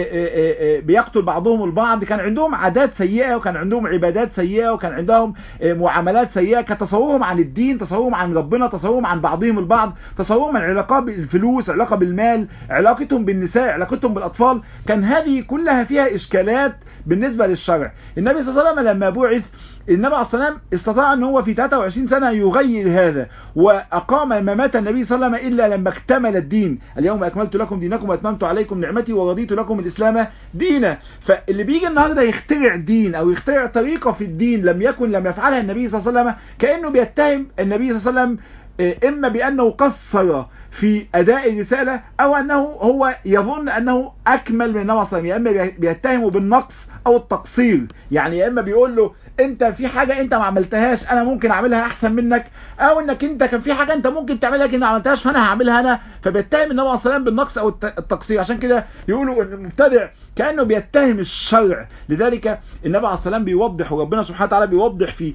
S1: بيقتل بعضهم البعض كان عندهم عادات سيئة وكان عندهم عبادات سيئة وكان عندهم معاملات سيئة كان تصورهم عن الدين تصورهم عن ربنا تصورهم عن بعضهم البعض تصورهم عن علاقة بالفلوس علاقة بالمال علاقتهم بالنساء علاقتهم بالاطفال كان هذه كلها فيها اشكالات بالنسبة للشرع النبي صلى الله عليه وسلم لما بعث النبي عليه الصلاة والسلام استطاع ان هو في 23 سنة يغير هذا واقام ما مات النبي صلى الله عليه وسلم الا لما اكتمل الدين اليوم اكملت لكم دينكم واتممت عليكم نعمتي ورضيت لكم الاسلام دينا فاللي بيجي النهارده يخترع دين او يخترع طريقة في الدين لم يكن لم يفعلها النبي صلى الله عليه وسلم كأنه بيتهم النبي صلى الله عليه وسلم اما بانه قصر في اداء الرسالة او انه هو يظن انه اكمل من النبي صلى الله عليه وسلم يا اما بيتهمه بالنقص او التقصير يعني يا اما بيقول له انت في حاجة انت ما عملتهاش انا ممكن اعملها احسن منك او انك انت كان في حاجة انت ممكن تعملها لكن ما عملتهاش فانا هعملها انا فبيتهم النبي صلى الله عليه وسلم بالنقص او التقصير عشان كده يقولوا ان المبتدع كأنه بيتهم الشرع لذلك النبي عليه السلام بيوضح وربنا سبحانه وتعالى بيوضح في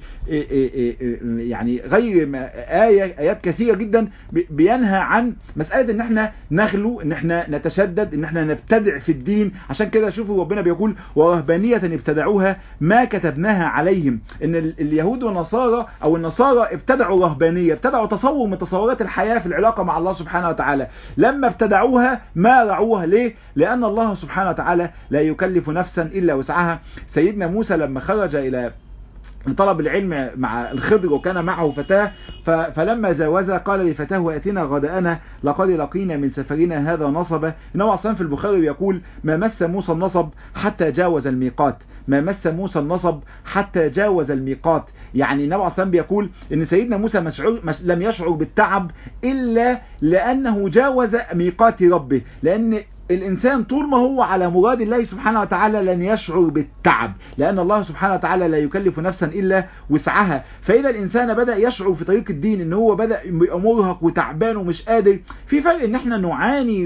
S1: يعني غير ما آية آيات كثيرة جدا بينهى عن مسألة ان احنا نغلو ان احنا نتشدد ان احنا نبتدع في الدين عشان كده شوفوا ربنا بيقول ورهبانية ابتدعوها ما كتبناها عليهم ان اليهود والنصارى او النصارى ابتدعوا رهبانية ابتدعوا تصور من تصورات الحياة في العلاقة مع الله سبحانه وتعالى لما ابتدعوها ما رعوها ليه لان الله سبحانه وتعالى لا يكلف نفسا الا وسعها سيدنا موسى لما خرج الى طلب العلم مع الخضر وكان معه فتاة فلما جاوزا قال لفتاه اتنا غداءنا لقد لقينا من سفرنا هذا نصبا انه عصام في البخاري بيقول ما مس موسى النصب حتى جاوز الميقات ما مس موسى النصب حتى جاوز الميقات يعني النبي عليه بيقول ان سيدنا موسى مسعور لم يشعر بالتعب الا لانه جاوز ميقات ربه لان الإنسان طول ما هو على مراد الله سبحانه وتعالى لن يشعر بالتعب لأن الله سبحانه وتعالى لا يكلف نفسا إلا وسعها فإذا الإنسان بدأ يشعر في طريق الدين إن هو بدأ مرهق وتعبان ومش قادر في فرق إن احنا نعاني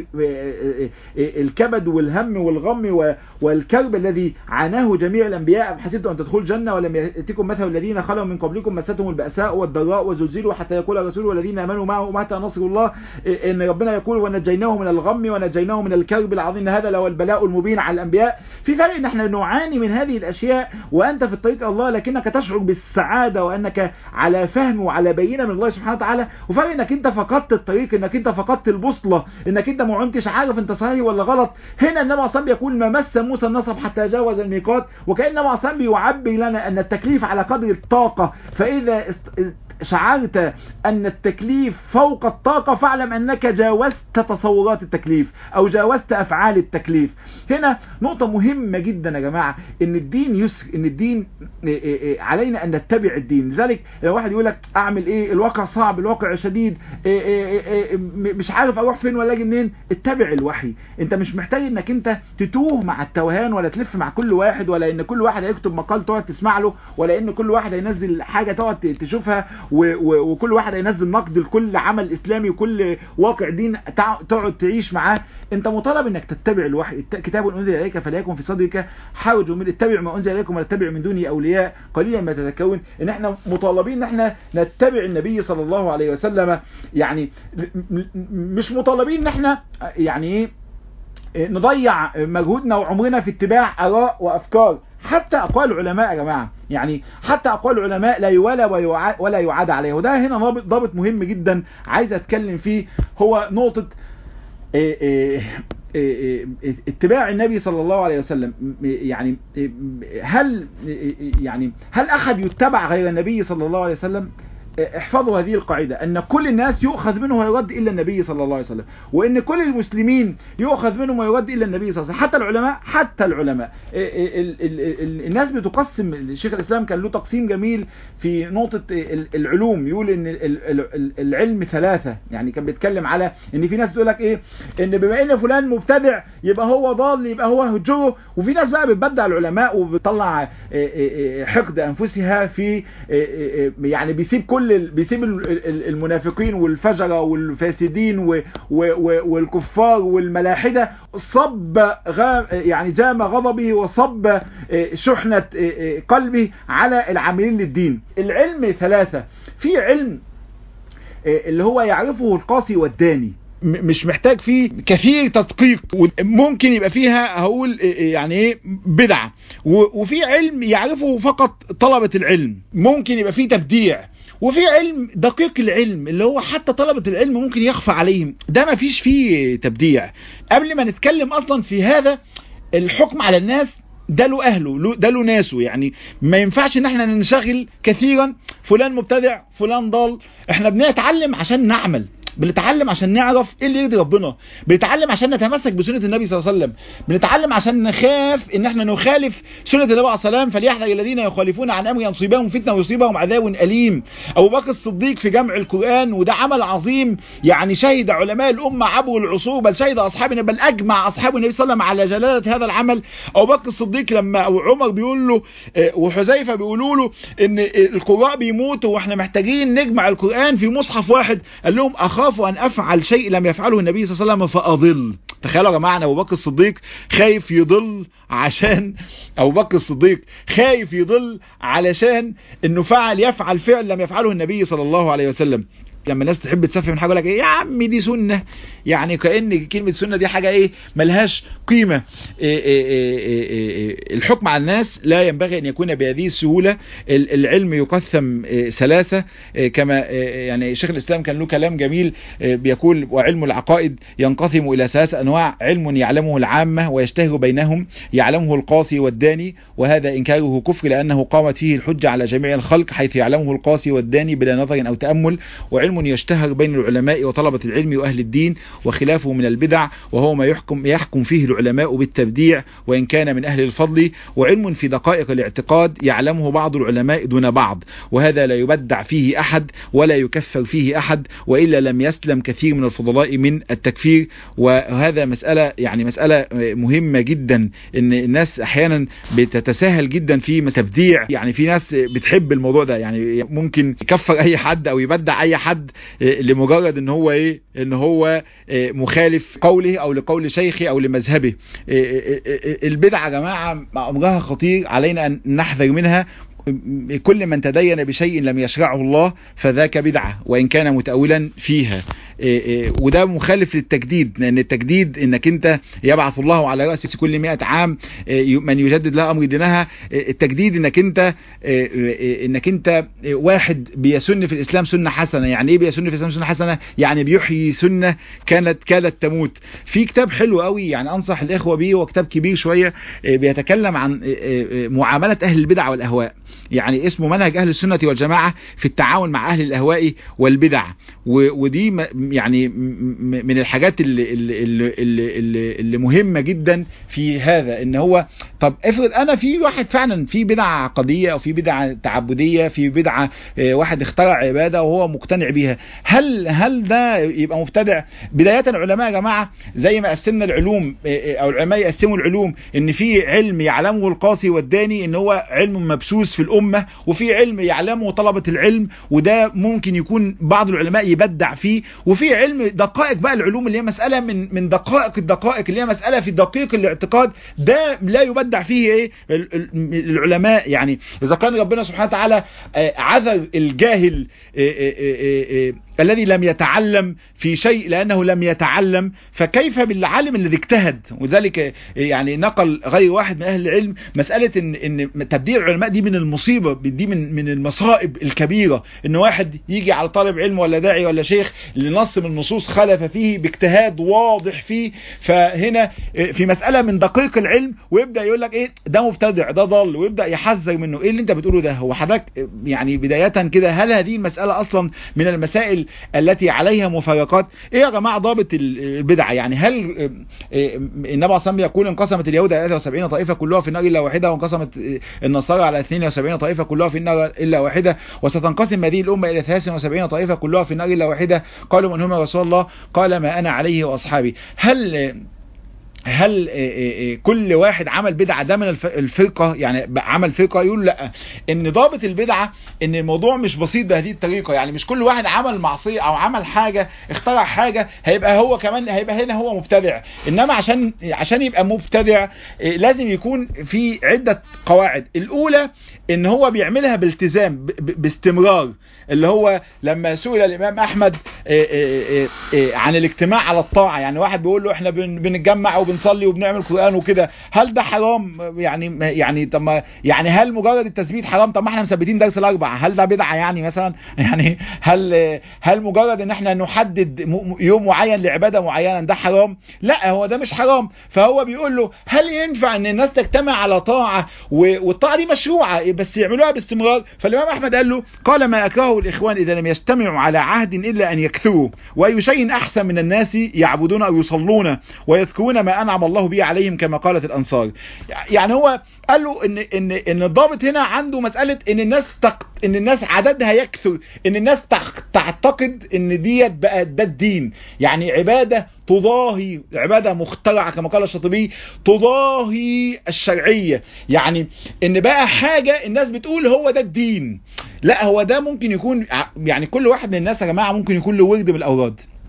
S1: الكبد والهم والغم والكرب الذي عاناه جميع الأنبياء حسبتم أن تدخلوا الجنة ولم يأتكم مثل الذين خلوا من قبلكم مستهم البأساء والضراء وزلزلوا حتى يقول الرسول والذين آمنوا معه متى نصر الله إن ربنا يقول ونجيناه من الغم ونجيناه من الكرب العظيم هذا لو البلاء المبين على الأنبياء في فرق ان احنا نعاني من هذه الأشياء وأنت في الطريق الله لكنك تشعر بالسعادة وأنك على فهم وعلى بينة من الله سبحانه وتعالى وفرق انك انت فقدت الطريق انك انت فقدت البوصلة انك انت ما عنتش عارف انت صحيح ولا غلط هنا النبي عليه بيقول ما مس موسى النصب حتى جاوز الميقات وكأن النبي عليه بيعبر لنا أن التكليف على قدر الطاقة فإذا است... شعرت أن التكليف فوق الطاقة فاعلم أنك جاوزت تصورات التكليف أو جاوزت أفعال التكليف هنا نقطة مهمة جدا يا جماعة أن الدين يسر أن الدين علينا أن نتبع الدين لذلك لو واحد يقول لك أعمل إيه الواقع صعب الواقع شديد مش عارف أروح فين ولا أجي منين اتبع الوحي أنت مش محتاج أنك أنت تتوه مع التوهان ولا تلف مع كل واحد ولا أن كل واحد هيكتب مقال تقعد تسمع له ولا أن كل واحد هينزل حاجة تقعد تشوفها وكل واحد هينزل نقد لكل عمل اسلامي وكل واقع دين تقعد تعيش معاه انت مطالب انك تتبع الوحي كتاب انزل اليك فليكن في صدرك حاوج من اتبع ما انزل اليكم ولا تتبع من دونه اولياء قليلا ما تتكون ان احنا مطالبين ان احنا نتبع النبي صلى الله عليه وسلم يعني مش مطالبين ان احنا يعني ايه نضيع مجهودنا وعمرنا في اتباع اراء وافكار حتى اقوال العلماء يا جماعه يعني حتى اقوال العلماء لا يوالى ولا يعاد عليه وده هنا ضابط ضابط مهم جدا عايز اتكلم فيه هو نقطه اتباع النبي صلى الله عليه وسلم يعني هل يعني هل احد يتبع غير النبي صلى الله عليه وسلم احفظوا هذه القاعدة ان كل الناس يؤخذ منه ويرد الا النبي صلى الله عليه وسلم وان كل المسلمين يؤخذ منهم ويرد الا النبي صلى الله عليه وسلم حتى العلماء حتى العلماء الناس بتقسم الشيخ الاسلام كان له تقسيم جميل في نقطة العلوم يقول ان العلم ثلاثة يعني كان بيتكلم على ان في ناس تقول لك ايه ان بما ان فلان مبتدع يبقى هو ضال يبقى هو هجره وفي ناس بقى بتبدع العلماء وبتطلع حقد انفسها في يعني بيسيب كل بيسيب المنافقين والفجرة والفاسدين والكفار والملاحدة صب يعني جام غضبه وصب شحنة قلبه على العاملين للدين العلم ثلاثة في علم اللي هو يعرفه القاسي والداني مش محتاج فيه كثير تدقيق ممكن يبقى فيها هقول يعني ايه بدعة وفي علم يعرفه فقط طلبة العلم ممكن يبقى فيه تبديع وفي علم دقيق العلم اللي هو حتى طلبة العلم ممكن يخفى عليهم ده ما فيش فيه تبديع قبل ما نتكلم اصلا في هذا الحكم على الناس ده له اهله ده له ناسه يعني ما ينفعش ان احنا ننشغل كثيرا فلان مبتدع فلان ضال احنا بنتعلم عشان نعمل بنتعلم عشان نعرف ايه اللي يرضي ربنا بنتعلم عشان نتمسك بسنة النبي صلى الله عليه وسلم بنتعلم عشان نخاف ان احنا نخالف سنة النبي عليه السلام فليحذر الذين يخالفون عن امر يصيبهم فتنة ويصيبهم عذاب اليم ابو بكر الصديق في جمع القرآن وده عمل عظيم يعني شهد علماء الامة عبر العصور بل شهد اصحابنا بل اجمع اصحاب النبي صلى الله عليه وسلم على جلالة هذا العمل ابو بكر الصديق لما او عمر بيقول له وحذيفه بيقولوا له ان القراء بيموتوا واحنا محتاجين نجمع القرآن في مصحف واحد قال لهم اخاف اخاف ان افعل شيء لم يفعله النبي صلى الله عليه وسلم فاضل تخيلوا يا جماعه ابو بكر الصديق خايف يضل عشان ابو بكر الصديق خايف يضل علشان انه فعل يفعل فعل لم يفعله النبي صلى الله عليه وسلم لما الناس تحب تسفه من حاجه يقول لك ايه يا عم دي سنه يعني كان كلمه سنه دي حاجه ايه ملهاش قيمه إيه إيه إيه إيه الحكم على الناس لا ينبغي ان يكون بهذه السهوله العلم يقسم ثلاثه كما يعني شيخ الاسلام كان له كلام جميل بيقول وعلم العقائد ينقسم الى ثلاث انواع علم يعلمه العامه ويشتهر بينهم يعلمه القاصي والداني وهذا انكاره كفر لانه قامت فيه الحجه على جميع الخلق حيث يعلمه القاصي والداني بلا نظر او تامل وعلم يشتهر بين العلماء وطلبة العلم وأهل الدين وخلافه من البدع وهو ما يحكم, يحكم فيه العلماء بالتبديع وإن كان من أهل الفضل وعلم في دقائق الاعتقاد يعلمه بعض العلماء دون بعض وهذا لا يبدع فيه أحد ولا يكفر فيه أحد وإلا لم يسلم كثير من الفضلاء من التكفير وهذا مسألة يعني مسألة مهمة جدا إن الناس أحيانا بتتساهل جدا في تبديع يعني في ناس بتحب الموضوع ده يعني ممكن يكفر أي حد أو يبدع أي حد لمجرد ان هو ايه ان هو مخالف قوله او لقول شيخه او لمذهبه البدعة يا جماعة امرها خطير علينا ان نحذر منها كل من تدين بشيء لم يشرعه الله فذاك بدعة وإن كان متأولا فيها وده مخالف للتجديد لأن التجديد إنك أنت يبعث الله على رأس كل مئة عام من يجدد لها أمر دينها التجديد إنك أنت إنك أنت واحد بيسن في الإسلام سنة حسنة يعني إيه بيسن في الإسلام سنة حسنة يعني بيحيي سنة كانت كادت تموت في كتاب حلو قوي يعني أنصح الإخوة بيه وكتاب كبير شوية بيتكلم عن معاملة أهل البدع والأهواء يعني اسمه منهج أهل السنة والجماعة في التعاون مع أهل الأهواء والبدع ودي يعني من الحاجات اللي, اللي, اللي, اللي مهمة جدا في هذا ان هو طب افرض انا في واحد فعلا في بدعة عقدية او في بدعة تعبدية في بدعة واحد اخترع عبادة وهو مقتنع بيها هل هل ده يبقى مبتدع بداية العلماء يا جماعة زي ما قسمنا العلوم او العلماء يقسموا العلوم ان في علم يعلمه القاصي والداني ان هو علم مبسوس في الامة وفي علم يعلمه طلبة العلم وده ممكن يكون بعض العلماء يبدع فيه وفي علم دقائق بقى العلوم اللي هي مسألة من من دقائق الدقائق اللي هي مسألة في دقيق الاعتقاد ده لا يبدع فيه ايه العلماء يعني اذا كان ربنا سبحانه وتعالى عذر الجاهل الذي لم يتعلم في شيء لأنه لم يتعلم فكيف بالعالم الذي اجتهد وذلك يعني نقل غير واحد من أهل العلم مسألة إن, إن تبديع العلماء دي من المصيبة دي من, من المصائب الكبيرة إن واحد يجي على طالب علم ولا داعي ولا شيخ لنص من النصوص خلف فيه باجتهاد واضح فيه فهنا في مسألة من دقيق العلم ويبدأ يقول لك إيه ده مبتدع ده ضل ويبدأ يحذر منه إيه اللي أنت بتقوله ده هو حضرتك يعني بداية كده هل هذه المسألة أصلا من المسائل التي عليها مفارقات ايه يا جماعه ضابط البدعه يعني هل النبي عليه الصلاه يقول انقسمت اليهود على 73 طائفه كلها في النار الا واحده وانقسمت النصارى على 72 طائفه كلها في النار الا واحده وستنقسم هذه الامه الى 73 طائفه كلها في النار الا واحده قالوا من هم يا رسول الله قال ما انا عليه واصحابي هل هل كل واحد عمل بدعة ده من الفرقة يعني عمل فرقة يقول لا ان ضابط البدعة ان الموضوع مش بسيط بهذه الطريقة يعني مش كل واحد عمل معصية او عمل حاجة اخترع حاجة هيبقى هو كمان هيبقى هنا هو مبتدع انما عشان عشان يبقى مبتدع لازم يكون في عدة قواعد الاولى ان هو بيعملها بالتزام باستمرار اللي هو لما سئل الامام احمد عن الاجتماع على الطاعة يعني واحد بيقول له احنا بنتجمع وبنصلي وبنعمل قرآن وكده هل ده حرام يعني يعني طب ما يعني هل مجرد التثبيت حرام طب ما احنا مثبتين درس الاربع هل ده بدعه يعني مثلا يعني هل هل مجرد ان احنا نحدد يوم معين لعباده معينه ده حرام لا هو ده مش حرام فهو بيقول له هل ينفع ان الناس تجتمع على طاعه والطاعه دي مشروعه بس يعملوها باستمرار فالامام احمد قال له قال ما اكرهه الاخوان اذا لم يجتمعوا على عهد الا ان يكثروا واي شيء احسن من الناس يعبدون او يصلون ويذكرون ما انعم الله به عليهم كما قالت الانصار يعني هو قال له ان ان ان الضابط هنا عنده مساله ان الناس تق... ان الناس عددها يكثر ان الناس تق... تعتقد ان ديت بقى ده الدين يعني عباده تضاهي عباده مخترعه كما قال الشاطبي تضاهي الشرعيه يعني ان بقى حاجه الناس بتقول هو ده الدين لا هو ده ممكن يكون يعني كل واحد من الناس يا جماعه ممكن يكون له ورد من الاوراد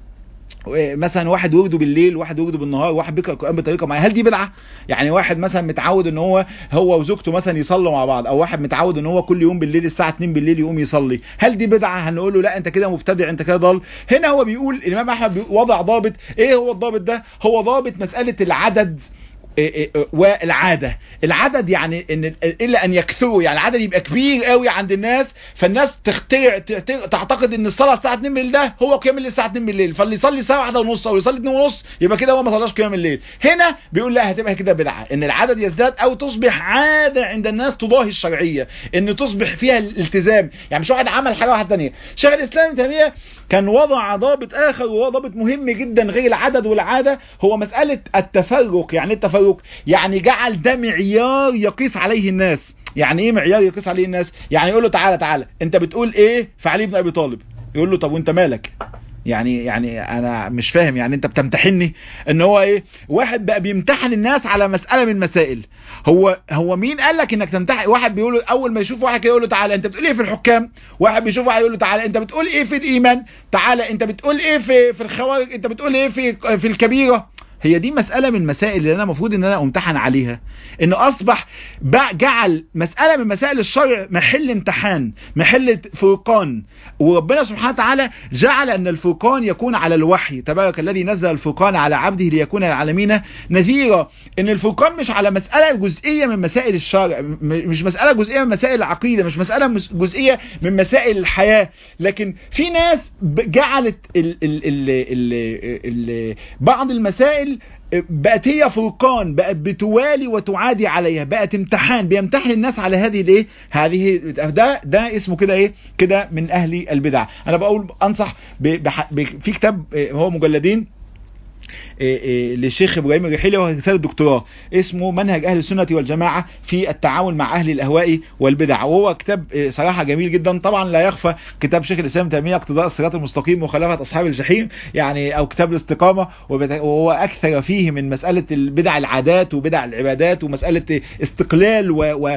S1: مثلا واحد ورده بالليل واحد ورده بالنهار واحد بيقرا القران بطريقه معينه هل دي بدعه يعني واحد مثلا متعود ان هو هو وزوجته مثلا يصلوا مع بعض او واحد متعود ان هو كل يوم بالليل الساعه 2 بالليل يقوم يصلي هل دي بدعه هنقول له لا انت كده مبتدع انت كده ضال هنا هو بيقول الامام احمد وضع ضابط ايه هو الضابط ده هو ضابط مساله العدد والعادة العدد يعني ان الا ان يكثروا يعني العدد يبقى كبير قوي عند الناس فالناس تخترع تعتقد ان الصلاه الساعه 2 بالليل ده هو قيام الليل الساعه 2 بالليل فاللي يصلي الساعه 1 ونص او يصلي 2 ونص يبقى كده هو ما صلاش قيام الليل هنا بيقول لا هتبقى كده بدعه ان العدد يزداد او تصبح عاده عند الناس تضاهي الشرعيه ان تصبح فيها الالتزام يعني مش واحد عمل حاجه واحده ثانيه شيخ الاسلام تيميه كان وضع ضابط اخر وهو ضابط مهم جدا غير العدد والعاده هو مساله التفرق يعني التفرق يعني جعل ده معيار يقيس عليه الناس يعني ايه معيار يقيس عليه الناس يعني يقول له تعالى تعالى انت بتقول ايه في علي بن ابي طالب يقول له طب وانت مالك يعني يعني انا مش فاهم يعني انت بتمتحني ان هو ايه واحد بقى بيمتحن الناس على مساله من المسائل هو هو مين قال لك انك تمتحن واحد بيقول له اول ما يشوف واحد كده يقول له تعالى انت بتقول ايه في الحكام واحد بيشوف واحد يقول له تعالى انت بتقول ايه في الايمان تعالى انت بتقول ايه في في الخوارج انت بتقول ايه في في الكبيره هي دي مسألة من المسائل اللي انا المفروض ان انا امتحن عليها انه اصبح جعل مسألة من مسائل الشرع محل امتحان محل فرقان وربنا سبحانه وتعالى جعل ان الفرقان يكون على الوحي تبارك الذي نزل الفرقان على عبده ليكون العالمين نذيرا ان الفرقان مش على مسألة جزئية من مسائل الشرع مش مسألة جزئية من مسائل العقيدة مش مسألة جزئية من مسائل الحياة لكن في ناس جعلت ال ال ال ال ال بعض المسائل بقت هي فرقان بقت بتوالي وتعادي عليها بقت امتحان بيمتحن الناس على هذه الايه هذه ده ده اسمه كده ايه كده من اهل البدع انا بقول انصح في كتاب هو مجلدين للشيخ ابراهيم الرحيلي وهو رساله دكتوراه اسمه منهج اهل السنه والجماعه في التعامل مع اهل الاهواء والبدع وهو كتاب صراحه جميل جدا طبعا لا يخفى كتاب شيخ الاسلام تيميه اقتضاء الصراط المستقيم وخلافه اصحاب الجحيم يعني او كتاب الاستقامه وهو اكثر فيه من مساله البدع العادات وبدع العبادات ومساله استقلال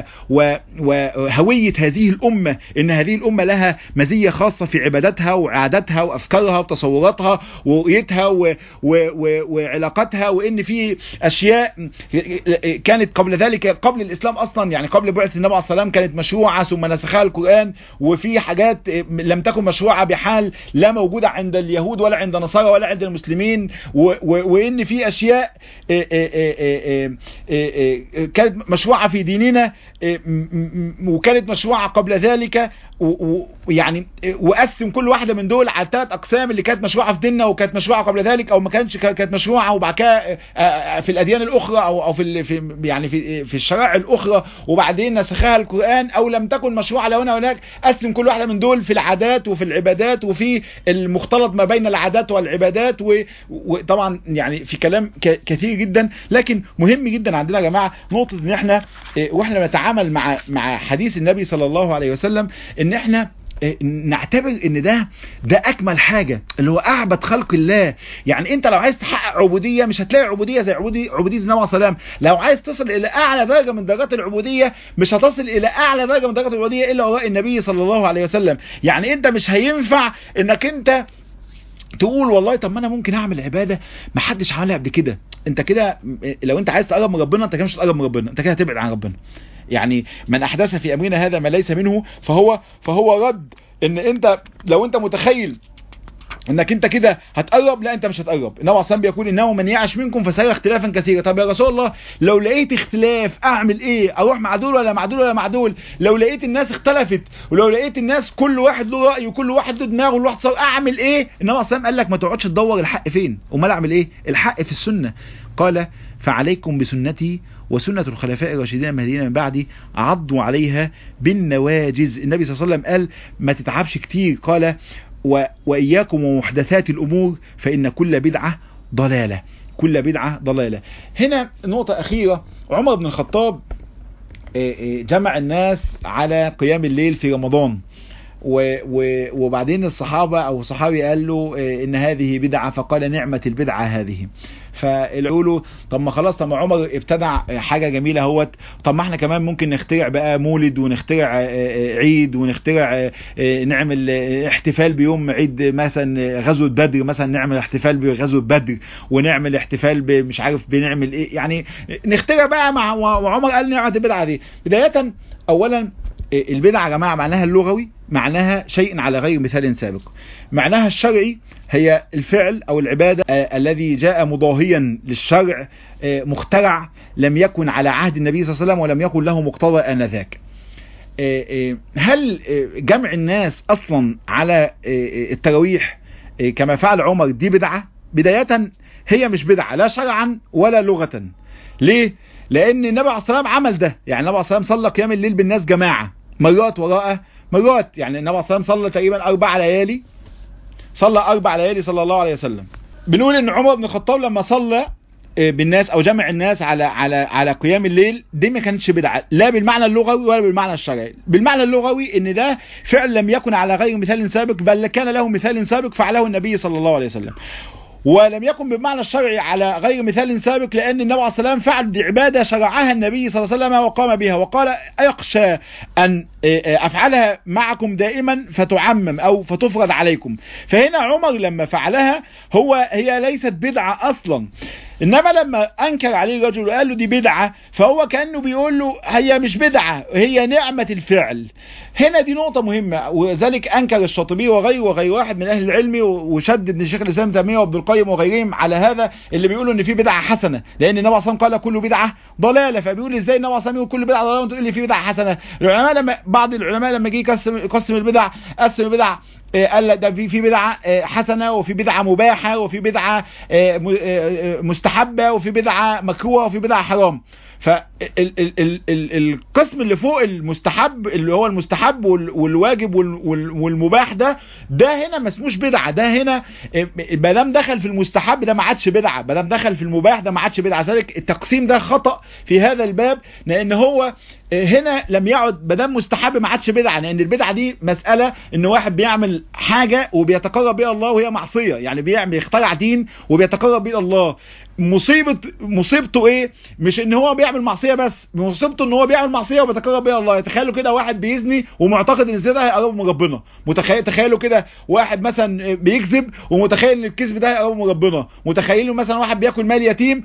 S1: وهويه هذه الامه ان هذه الامه لها مزيه خاصه في عباداتها وعاداتها وافكارها وتصوراتها ورؤيتها و وعلاقتها وان في اشياء كانت قبل ذلك قبل الاسلام اصلا يعني قبل بعثه النبي عليه الصلاه والسلام كانت مشروعه ثم نسخها القران وفي حاجات لم تكن مشروعه بحال لا موجوده عند اليهود ولا عند النصارى ولا عند المسلمين وان في اشياء كانت مشروعه في ديننا وكانت مشروعه قبل ذلك ويعني وقسم كل واحده من دول على ثلاث اقسام اللي كانت مشروعه في ديننا وكانت مشروعه قبل ذلك او ما كانش كانت مشروعه وبعد كده في الاديان الاخرى او او في في يعني في في الشرائع الاخرى وبعدين نسخها القران او لم تكن مشروعه لو هنا هناك قسم كل واحده من دول في العادات وفي العبادات وفي المختلط ما بين العادات والعبادات وطبعا يعني في كلام كثير جدا لكن مهم جدا عندنا يا جماعه نقطه ان احنا واحنا بنتعامل مع مع حديث النبي صلى الله عليه وسلم ان احنا نعتبر ان ده ده اكمل حاجة اللي هو اعبد خلق الله يعني انت لو عايز تحقق عبودية مش هتلاقي عبودية زي عبودية, عبودية النبي عليه السلام لو عايز تصل الى اعلى درجة من درجات العبودية مش هتصل الى اعلى درجة من درجات العبودية الا وراء النبي صلى الله عليه وسلم يعني انت مش هينفع انك انت تقول والله طب ما انا ممكن اعمل عباده ما حدش عملها قبل كده انت كده لو انت عايز تقرب من ربنا انت كده مش هتقرب من ربنا انت كده هتبعد عن ربنا يعني من احدث في امرنا هذا ما ليس منه فهو فهو رد ان انت لو انت متخيل انك انت كده هتقرب لا انت مش هتقرب النبي عليه بيقول انه من يعش منكم فسيرى اختلافا كثيرا طب يا رسول الله لو لقيت اختلاف اعمل ايه اروح مع دول ولا مع دول ولا مع دول لو لقيت الناس اختلفت ولو لقيت الناس كل واحد له راي وكل واحد له دماغه وكل واحد صار اعمل ايه النبي عليه قال لك ما تقعدش تدور الحق فين امال اعمل ايه الحق في السنه قال فعليكم بسنتي وسنة الخلفاء الراشدين المهديين من بعدي عضوا عليها بالنواجز النبي صلى الله عليه وسلم قال ما تتعبش كتير قال و... وإياكم ومحدثات الأمور فإن كل بدعة ضلالة كل بدعة ضلالة هنا نقطة أخيرة عمر بن الخطاب جمع الناس على قيام الليل في رمضان و و وبعدين الصحابة او صحابي قال له ان هذه بدعة فقال نعمة البدعة هذه فيقولوا طب ما خلاص طب ما عمر ابتدع حاجة جميلة اهوت طب ما احنا كمان ممكن نخترع بقى مولد ونخترع عيد ونخترع نعمل احتفال بيوم عيد مثلا غزوة بدر مثلا نعمل احتفال بغزوة بدر ونعمل احتفال مش عارف بنعمل ايه يعني نخترع بقى مع وعمر قال نعمة البدعة دي بداية اولا البدعة يا جماعة معناها اللغوي معناها شيء على غير مثال سابق معناها الشرعي هي الفعل او العبادة الذي جاء مضاهيا للشرع مخترع لم يكن على عهد النبي صلى الله عليه وسلم ولم يكن له مقتضى آنذاك هل جمع الناس اصلا على التراويح كما فعل عمر دي بدعة بداية هي مش بدعة لا شرعا ولا لغة ليه لان النبي عليه الصلاه والسلام عمل ده يعني النبي عليه الصلاه والسلام صلى قيام الليل بالناس جماعه مرات وراءه مرات يعني النبي عليه الصلاه والسلام صلى تقريبا اربع ليالي صلى اربع ليالي صلى الله عليه وسلم بنقول ان عمر بن الخطاب لما صلى بالناس او جمع الناس على على على قيام الليل دي ما كانتش بدعه لا بالمعنى اللغوي ولا بالمعنى الشرعي بالمعنى اللغوي ان ده فعل لم يكن على غير مثال سابق بل كان له مثال سابق فعله النبي صلى الله عليه وسلم ولم يكن بالمعنى الشرعي على غير مثال سابق لأن النبي عليه الصلاة والسلام فعل دي عبادة شرعها النبي صلى الله عليه وسلم وقام بها وقال أخشى أن أفعلها معكم دائما فتعمم أو فتفرض عليكم فهنا عمر لما فعلها هو هي ليست بدعة أصلا انما لما انكر عليه الرجل وقال له دي بدعة فهو كأنه بيقول له هي مش بدعة هي نعمة الفعل هنا دي نقطة مهمة وذلك انكر الشاطبي وغيره وغير واحد من اهل العلم وشدد ان شيخ الاسلام تيمية وابن القيم وغيرهم على هذا اللي بيقولوا ان في بدعة حسنة لان النبي صلى الله عليه وسلم قال كل بدعة ضلالة فبيقول ازاي النبي صلى الله عليه وسلم يقول كل بدعة ضلالة وانت تقول لي في بدعة حسنة العلماء لما بعض العلماء لما جه يقسم يقسم البدع قسم البدع قال ده في في بدعه حسنه وفي بدعه مباحه وفي بدعه مستحبه وفي بدعه مكروهه وفي بدعه حرام فالقسم اللي فوق المستحب اللي هو المستحب والواجب والمباح ده ده هنا ما اسموش بدعه ده هنا ما دام دخل في المستحب ده ما عادش بدعه ما دام دخل في المباح ده ما عادش بدعه ذلك التقسيم ده خطا في هذا الباب لان هو هنا لم يعد ما دام مستحب ما عادش بدعه لان البدعه دي مساله ان واحد بيعمل حاجه وبيتقرب بها الله وهي معصيه يعني بيعمل يخترع دين وبيتقرب بها الله مصيبة مصيبته ايه مش ان هو بيعمل معصية بس مصيبته ان هو بيعمل معصية وبيتقرب بيها الله تخيلوا كده واحد بيزني ومعتقد ان الزنا هيقربه من ربنا متخيل تخيلوا كده واحد مثلا بيكذب ومتخيل ان الكذب ده هيقربه من ربنا متخيلوا مثلا واحد بياكل مال يتيم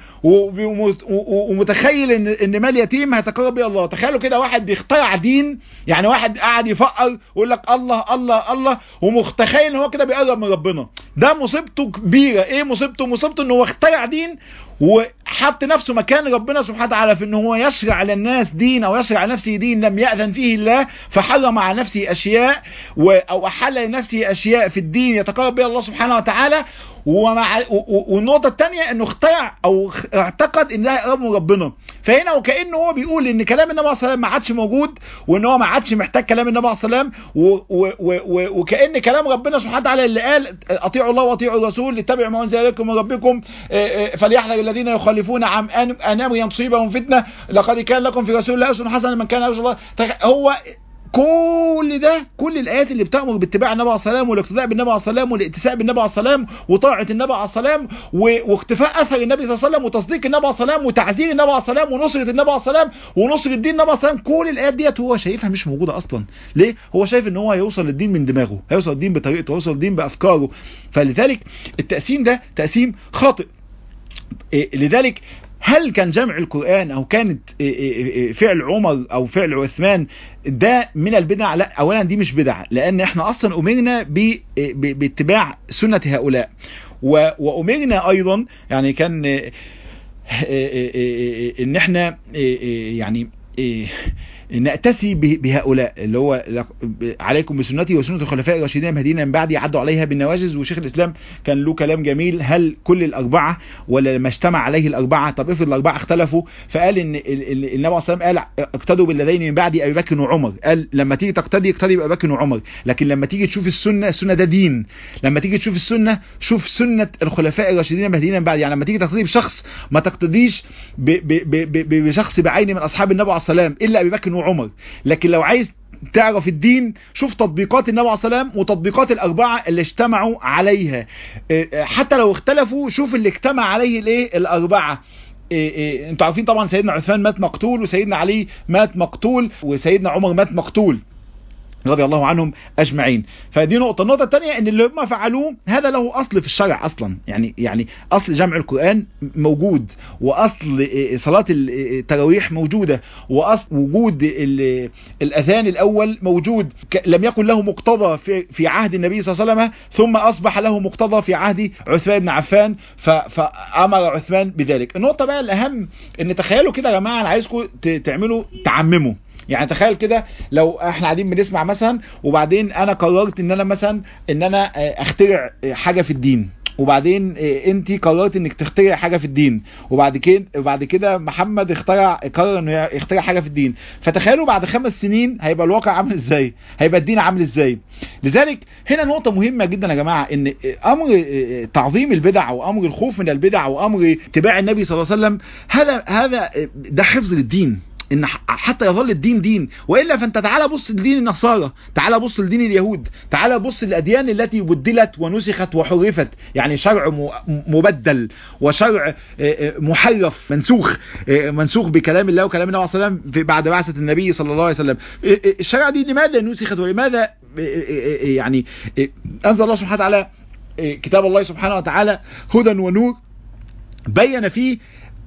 S1: ومتخيل ان ان مال يتيم هيتقرب بيها الله تخيلوا كده واحد بيخترع دين يعني واحد قاعد يفقر ويقول لك الله الله الله ومتخيل ان هو كده بيقرب من ربنا ده مصيبته كبيرة ايه مصيبته مصيبته ان هو اخترع دين وحط نفسه مكان ربنا سبحانه وتعالى في ان هو يشرع للناس دين او يشرع لنفسه دين لم يأذن فيه الله فحرم على نفسه اشياء او احل لنفسه اشياء في الدين يتقرب بها الله سبحانه وتعالى ومع والنقطة الثانية انه اخترع او اعتقد ان ده يقرب من ربنا فهنا وكأنه هو بيقول ان كلام النبي عليه الصلاة والسلام ما عادش موجود وان هو ما عادش محتاج كلام النبي عليه الصلاة والسلام وكأن كلام ربنا سبحانه وتعالى اللي قال اطيعوا الله واطيعوا الرسول اتبعوا ما انزل اليكم من ربكم فليحذر الذين يخالفون عن ان امر يصيبهم فتنة لقد كان لكم في رسول الله اسوة حسنة من كان يرجو الله هو كل ده كل الايات اللي بتامر باتباع النبي عليه الصلاه والسلام والاقتداء بالنبي عليه الصلاه والسلام والاتساء بالنبي عليه الصلاه والسلام وطاعه النبي عليه الصلاه والسلام واختفاء اثر النبي صلى الله عليه وسلم وتصديق النبي عليه الصلاه والسلام وتعزير النبي عليه الصلاه والسلام ونصره النبي عليه الصلاه والسلام ونصره الدين النبي عليه الصلاه والسلام كل الايات ديت هو شايفها مش موجوده اصلا ليه هو شايف ان هو هيوصل للدين من دماغه هيوصل للدين بطريقته هيوصل للدين بافكاره فلذلك التقسيم ده تقسيم خاطئ لذلك هل كان جمع القرآن او كانت فعل عمر او فعل عثمان ده من البدع لا اولا دي مش بدع لان احنا اصلا امرنا باتباع سنة هؤلاء وامرنا ايضا يعني كان ان احنا يعني نأتسي بهؤلاء اللي هو عليكم بسنتي وسنة الخلفاء الراشدين المهديين من بعدي عدوا عليها بالنواجز وشيخ الإسلام كان له كلام جميل هل كل الأربعة ولا لما اجتمع عليه الأربعة طب افرض الأربعة اختلفوا فقال إن النبي عليه الصلاة والسلام قال اقتدوا بالذين من بعدي أبي بكر وعمر قال لما تيجي تقتدي اقتدي بأبي بكر وعمر لكن لما تيجي تشوف السنة السنة ده دين لما تيجي تشوف السنة شوف سنة الخلفاء الراشدين المهديين من بعدي يعني لما تيجي تقتدي بشخص ما تقتديش بشخص بعيني من أصحاب النبي عليه الصلاة السلام الا ابي بكر وعمر لكن لو عايز تعرف الدين شوف تطبيقات النبي عليه السلام وتطبيقات الأربعة اللي اجتمعوا عليها حتى لو اختلفوا شوف اللي اجتمع عليه الايه الأربعة إيه إيه انتوا عارفين طبعا سيدنا عثمان مات مقتول وسيدنا علي مات مقتول وسيدنا عمر مات مقتول رضي الله عنهم اجمعين فدي نقطه النقطه الثانيه ان اللي هم فعلوه هذا له اصل في الشرع اصلا يعني يعني اصل جمع القران موجود واصل صلاه التراويح موجوده واصل وجود الاذان الاول موجود لم يكن له مقتضى في في عهد النبي صلى الله عليه وسلم ثم اصبح له مقتضى في عهد عثمان بن عفان فامر عثمان بذلك النقطه بقى الاهم ان تخيلوا كده يا جماعه انا عايزكم تعملوا تعمموا يعني تخيل كده لو احنا قاعدين بنسمع مثلا وبعدين انا قررت ان انا مثلا ان انا اخترع حاجة في الدين وبعدين انت قررت انك تخترع حاجة في الدين وبعد كده وبعد كده محمد اخترع قرر انه يخترع حاجة في الدين فتخيلوا بعد خمس سنين هيبقى الواقع عامل ازاي هيبقى الدين عامل ازاي لذلك هنا نقطة مهمة جدا يا جماعة ان امر تعظيم البدع وامر الخوف من البدع وامر اتباع النبي صلى الله عليه وسلم هذا هذا ده حفظ للدين ان حتى يظل الدين دين والا فانت تعالى بص لدين النصارى تعالى بص لدين اليهود تعالى بص للاديان التي بدلت ونسخت وحرفت يعني شرع مبدل وشرع محرف منسوخ منسوخ بكلام الله وكلام النبي صلى الله عليه وسلم بعد بعثه النبي صلى الله عليه وسلم الشرع دي لماذا نسخت ولماذا يعني انزل الله سبحانه وتعالى كتاب الله سبحانه وتعالى هدى ونور بين فيه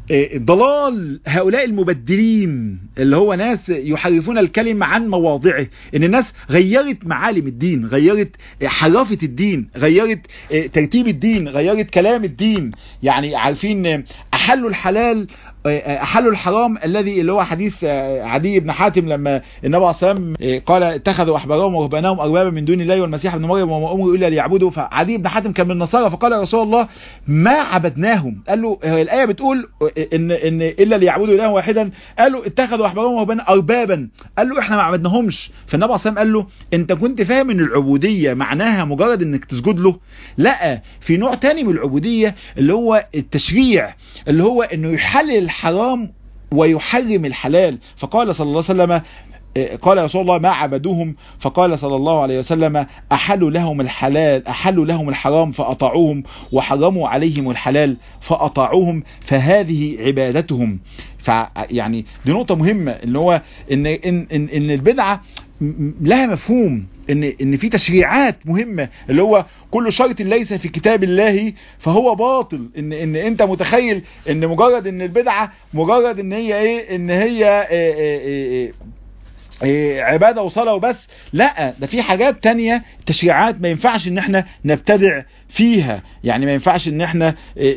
S1: ضلال هؤلاء المبدلين اللي هو ناس يحرفون الكلمة عن مواضعه ان الناس غيرت معالم الدين غيرت حرافة الدين غيرت ترتيب الدين غيرت كلام الدين يعني عارفين احلوا الحلال احلوا الحرام الذي اللي هو حديث عدي بن حاتم لما النبي عليه الصلاه قال اتخذوا احبارهم ورهبانهم اربابا من دون الله والمسيح ابن مريم وما امروا الا ليعبدوا فعدي بن حاتم كان من النصارى فقال يا رسول الله ما عبدناهم قال له الايه بتقول ان ان الا ليعبدوا اله واحدا قال له اتخذوا احبارهم ورهبانهم اربابا قال له احنا ما عبدناهمش فالنبي عليه الصلاه قال له انت كنت فاهم ان العبوديه معناها مجرد انك تسجد له لا في نوع تاني من العبوديه اللي هو التشريع اللي هو انه يحلل الحرام ويحرم الحلال فقال صلى الله عليه وسلم قال يا رسول الله ما عبدوهم فقال صلى الله عليه وسلم أحلوا لهم الحلال أحلوا لهم الحرام فأطاعوهم وحرموا عليهم الحلال فأطاعوهم فهذه عبادتهم فيعني دي نقطة مهمة اللي هو إن, إن, إن, إن البدعة لها مفهوم ان ان في تشريعات مهمه اللي هو كل شرط ليس في كتاب الله فهو باطل ان ان انت متخيل ان مجرد ان البدعه مجرد ان هي ايه ان هي إيه إيه إيه عبادة وصلاة وبس لا ده في حاجات تانية تشريعات ما ينفعش ان احنا نبتدع فيها يعني ما ينفعش ان احنا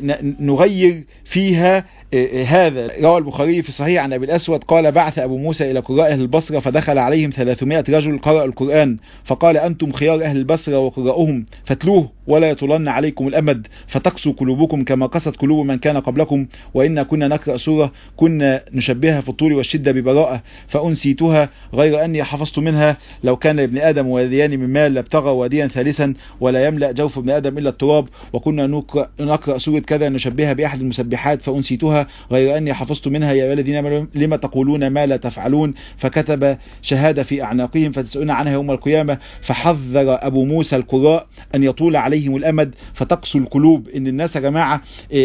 S1: نغير فيها هذا روى البخاري في الصحيح عن ابي الاسود قال بعث ابو موسى الى قراء اهل البصره فدخل عليهم 300 رجل قرأ القران فقال انتم خيار اهل البصره وقراؤهم فاتلوه ولا يطولن عليكم الامد فتقسو قلوبكم كما قست قلوب من كان قبلكم وإنا كنا نقرأ سوره كنا نشبهها في الطول والشده ببراءه فانسيتها غير اني حفظت منها لو كان ابن ادم واديان من مال لابتغى واديا ثالثا ولا يملا جوف ابن ادم الا التراب وكنا نقرأ, نقرأ سوره كذا نشبهها باحد المسبحات فانسيتها غير أني حفظت منها يا الذين لما تقولون ما لا تفعلون فكتب شهادة في أعناقهم فتسألون عنها يوم القيامة فحذر أبو موسى القراء أن يطول عليهم الأمد فتقسو القلوب إن الناس يا جماعة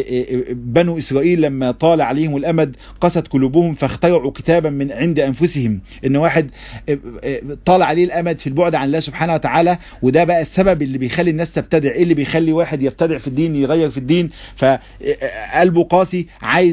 S1: بنو إسرائيل لما طال عليهم الأمد قست قلوبهم فاخترعوا كتابا من عند أنفسهم إن واحد طال عليه الأمد في البعد عن الله سبحانه وتعالى وده بقى السبب اللي بيخلي الناس تبتدع إيه اللي بيخلي واحد يبتدع في الدين يغير في الدين فقلبه قاسي عايز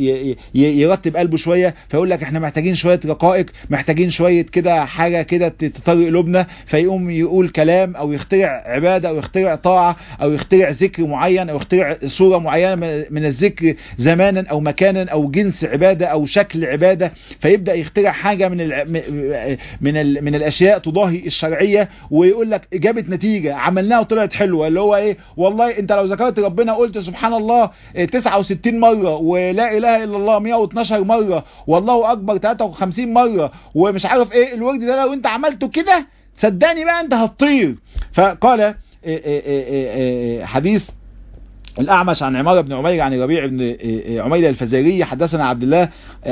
S1: يرتب قلبه شوية فيقول لك احنا محتاجين شوية رقائق محتاجين شوية كده حاجة كده تطرق قلوبنا فيقوم يقول كلام او يخترع عبادة او يخترع طاعة او يخترع ذكر معين او يخترع صورة معينة من الذكر زمانا او مكانا او جنس عبادة او شكل عبادة فيبدأ يخترع حاجة من ال من ال من الاشياء تضاهي الشرعية ويقول لك جابت نتيجة عملناها وطلعت حلوة اللي هو ايه والله انت لو ذكرت ربنا قلت سبحان الله 69 مرة ولا اله الا الله 112 مرة والله اكبر 53 مرة ومش عارف ايه الورد ده لو انت عملته كده صدقني بقى انت هتطير فقال حديث الأعمش عن عمارة بن عمير عن ربيع بن عمير الفزاري حدثنا عبد الله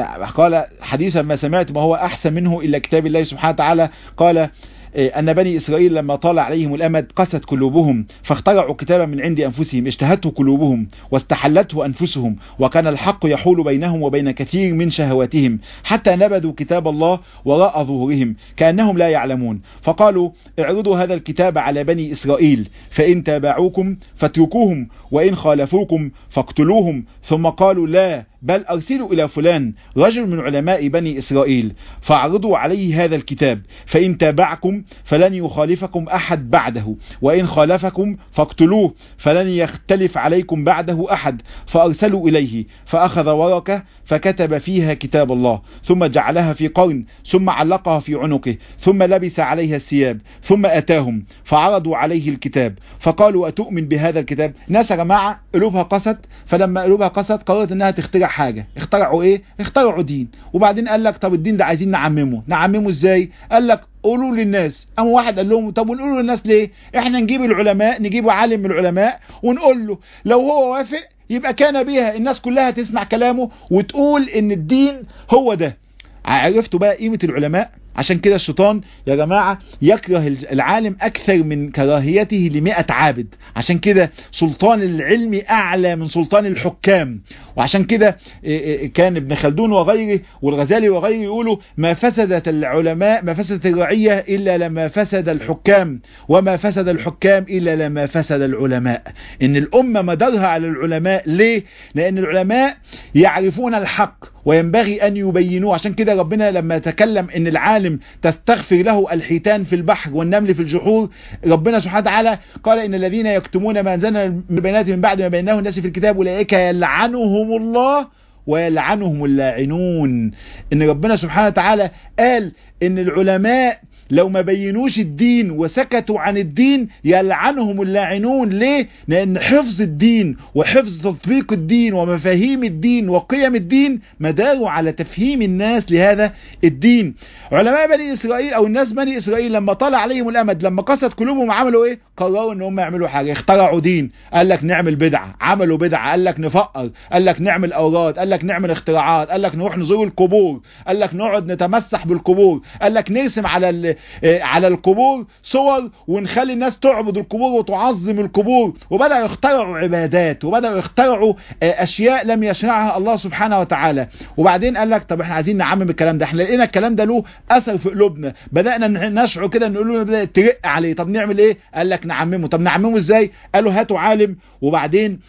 S1: قال حديثا ما سمعت ما هو أحسن منه إلا كتاب الله سبحانه وتعالى قال أن بني إسرائيل لما طال عليهم الأمد قست قلوبهم فاخترعوا كتابا من عند أنفسهم اشتهته قلوبهم واستحلته أنفسهم وكان الحق يحول بينهم وبين كثير من شهواتهم حتى نبذوا كتاب الله وراء ظهورهم كأنهم لا يعلمون فقالوا اعرضوا هذا الكتاب على بني إسرائيل فإن تابعوكم فاتركوهم وإن خالفوكم فاقتلوهم ثم قالوا لا بل أرسلوا إلى فلان رجل من علماء بني إسرائيل فاعرضوا عليه هذا الكتاب فإن تابعكم فلن يخالفكم أحد بعده وإن خالفكم فاقتلوه فلن يختلف عليكم بعده أحد فأرسلوا إليه فأخذ ورقة فكتب فيها كتاب الله ثم جعلها في قرن ثم علقها في عنقه ثم لبس عليها الثياب ثم أتاهم فعرضوا عليه الكتاب فقالوا أتؤمن بهذا الكتاب ناس يا جماعة قلوبها قست فلما قلوبها قست قررت انها تخترع حاجة اخترعوا ايه اخترعوا دين وبعدين قال لك طب الدين ده عايزين نعممه نعممه ازاي قال لك قولوا للناس اما واحد قال لهم طب ونقولوا للناس ليه احنا نجيب العلماء نجيب عالم من العلماء ونقول له لو هو وافق يبقى كان بها الناس كلها تسمع كلامه وتقول ان الدين هو ده عرفتوا بقى قيمة العلماء عشان كده الشيطان يا جماعة يكره العالم أكثر من كراهيته لمئة عابد عشان كده سلطان العلم أعلى من سلطان الحكام وعشان كده كان ابن خلدون وغيره والغزالي وغيره يقولوا ما فسدت العلماء ما فسدت الرعية إلا لما فسد الحكام وما فسد الحكام إلا لما فسد العلماء إن الأمة مدارها على العلماء ليه؟ لأن العلماء يعرفون الحق وينبغي أن يبينوه عشان كده ربنا لما تكلم إن العالم تستغفر له الحيتان في البحر والنمل في الجحور ربنا سبحانه وتعالى قال إن الذين يكتمون ما أنزلنا من البينات من بعد ما بيناه الناس في الكتاب أولئك يلعنهم الله ويلعنهم اللاعنون إن ربنا سبحانه وتعالى قال إن العلماء لو ما بينوش الدين وسكتوا عن الدين يلعنهم اللاعنون ليه لان حفظ الدين وحفظ تطبيق الدين ومفاهيم الدين وقيم الدين مداره على تفهيم الناس لهذا الدين علماء بني اسرائيل او الناس بني اسرائيل لما طلع عليهم الامد لما قست قلوبهم عملوا ايه قرروا ان هم يعملوا حاجه اخترعوا دين قال لك نعمل بدعه عملوا بدعه قال لك نفقر قال لك نعمل اوراد قال لك نعمل اختراعات قال لك نروح نزور القبور قال لك نقعد نتمسح بالقبور قال لك نرسم على على القبور صور ونخلي الناس تعبد القبور وتعظم القبور وبدأوا يخترعوا عبادات وبدأوا يخترعوا اشياء لم يشرعها الله سبحانه وتعالى وبعدين قال لك طب احنا عايزين نعمم الكلام ده احنا لقينا الكلام ده له اثر في قلوبنا بدأنا نشعر كده نقول له بدأ ترق عليه طب نعمل ايه قال لك نعممه طب نعممه ازاي قالوا هاتوا عالم وبعدين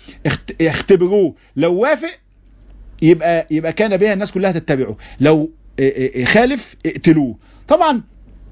S1: اختبروه لو وافق يبقى يبقى كان بها الناس كلها تتبعه لو خالف اقتلوه طبعا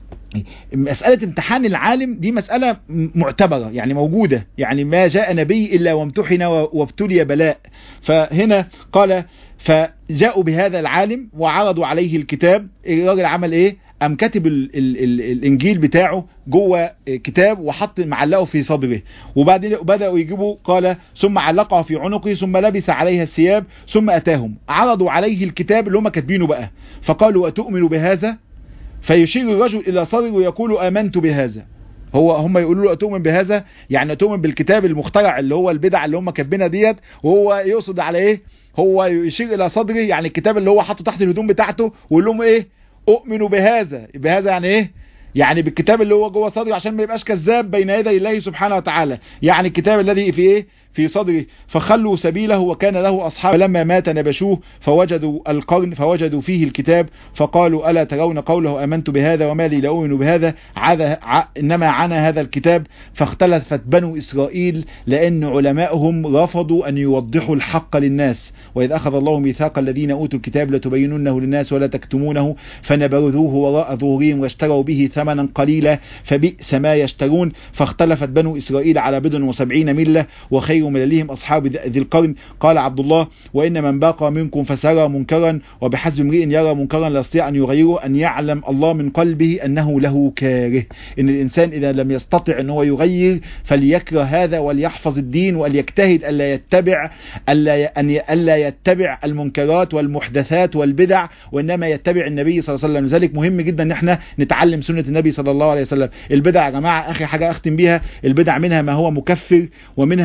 S1: مسألة امتحان العالم دي مسألة معتبرة يعني موجودة يعني ما جاء نبي إلا وامتحن وابتلي بلاء فهنا قال فجاءوا بهذا العالم وعرضوا عليه الكتاب الراجل عمل ايه ام كاتب ال ال ال الانجيل بتاعه جوه كتاب وحط معلقه في صدره وبعدين بداوا يجيبوا قال ثم علقها في عنقه ثم لبس عليها الثياب ثم اتاهم عرضوا عليه الكتاب اللي هم كاتبينه بقى فقالوا اتؤمن بهذا فيشير الرجل الى صدره ويقول امنت بهذا هو هم يقولوا له اتؤمن بهذا يعني اتؤمن بالكتاب المخترع اللي هو البدع اللي هم كاتبينها ديت وهو يقصد على ايه هو يشير الى صدره يعني الكتاب اللي هو حاطه تحت الهدوم بتاعته ويقول لهم ايه اؤمن بهذا بهذا يعني ايه يعني بالكتاب اللي هو جوه صدري عشان ما يبقاش كذاب بين يدي الله سبحانه وتعالى يعني الكتاب الذي في ايه في صدره فخلوا سبيله وكان له أصحاب لما مات نبشوه فوجدوا القرن فوجدوا فيه الكتاب فقالوا ألا ترون قوله أمنت بهذا وما لي لأؤمن بهذا عذا ع... إنما عانى هذا الكتاب فاختلفت بنو إسرائيل لأن علماءهم رفضوا أن يوضحوا الحق للناس وإذ أخذ الله ميثاق الذين أوتوا الكتاب لتبيننه للناس ولا تكتمونه فنبذوه وراء ظهورهم واشتروا به ثمنا قليلا فبئس ما يشترون فاختلفت بنو إسرائيل على بضع وسبعين ملة وخير مللهم أصحاب ذي القرن قال عبد الله وإن من باقى منكم فسرى منكرا وبحسب امرئ يرى منكرا لا يستطيع أن يغيره أن يعلم الله من قلبه أنه له كاره إن الإنسان إذا لم يستطع أن هو يغير فليكره هذا وليحفظ الدين وليجتهد ألا يتبع ألا أن ألا يتبع المنكرات والمحدثات والبدع وإنما يتبع النبي صلى الله عليه وسلم لذلك مهم جدا ان احنا نتعلم سنة النبي صلى الله عليه وسلم البدع يا جماعة اخي حاجة اختم بيها البدع منها ما هو مكفر ومنها ما هو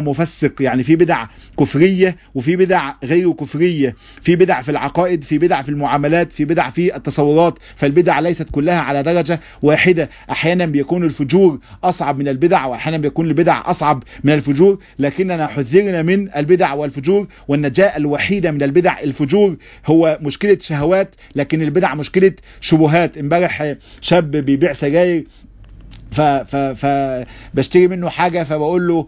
S1: مفسق يعني في بدع كفرية وفي بدع غير كفرية في بدع في العقائد في بدع في المعاملات في بدع في التصورات فالبدع ليست كلها على درجة واحدة احيانا بيكون الفجور اصعب من البدع واحيانا بيكون البدع اصعب من الفجور لكننا حذرنا من البدع والفجور والنجاة الوحيدة من البدع الفجور هو مشكلة شهوات لكن البدع مشكلة شبهات امبارح شاب بيبيع سجاير ف ف ف بشتري منه حاجه فبقول له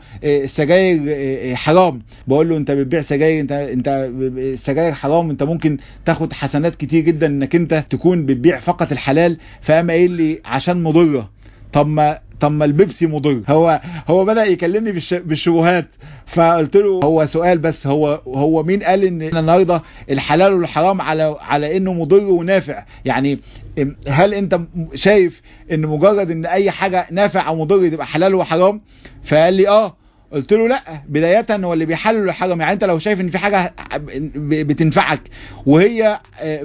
S1: السجاير حرام بقول له انت بتبيع سجاير انت انت السجاير حرام انت ممكن تاخد حسنات كتير جدا انك انت تكون بتبيع فقط الحلال فقام قايل لي عشان مضره طب ما طب ما البيبسي مضر هو هو بدا يكلمني بالشبهات فقلت له هو سؤال بس هو هو مين قال ان النهارده الحلال والحرام على على انه مضر ونافع يعني هل انت شايف ان مجرد ان اي حاجه نافع او مضر تبقى حلال وحرام فقال لي اه قلت له لا بداية هو اللي بيحلل الحرام يعني انت لو شايف ان في حاجة بتنفعك وهي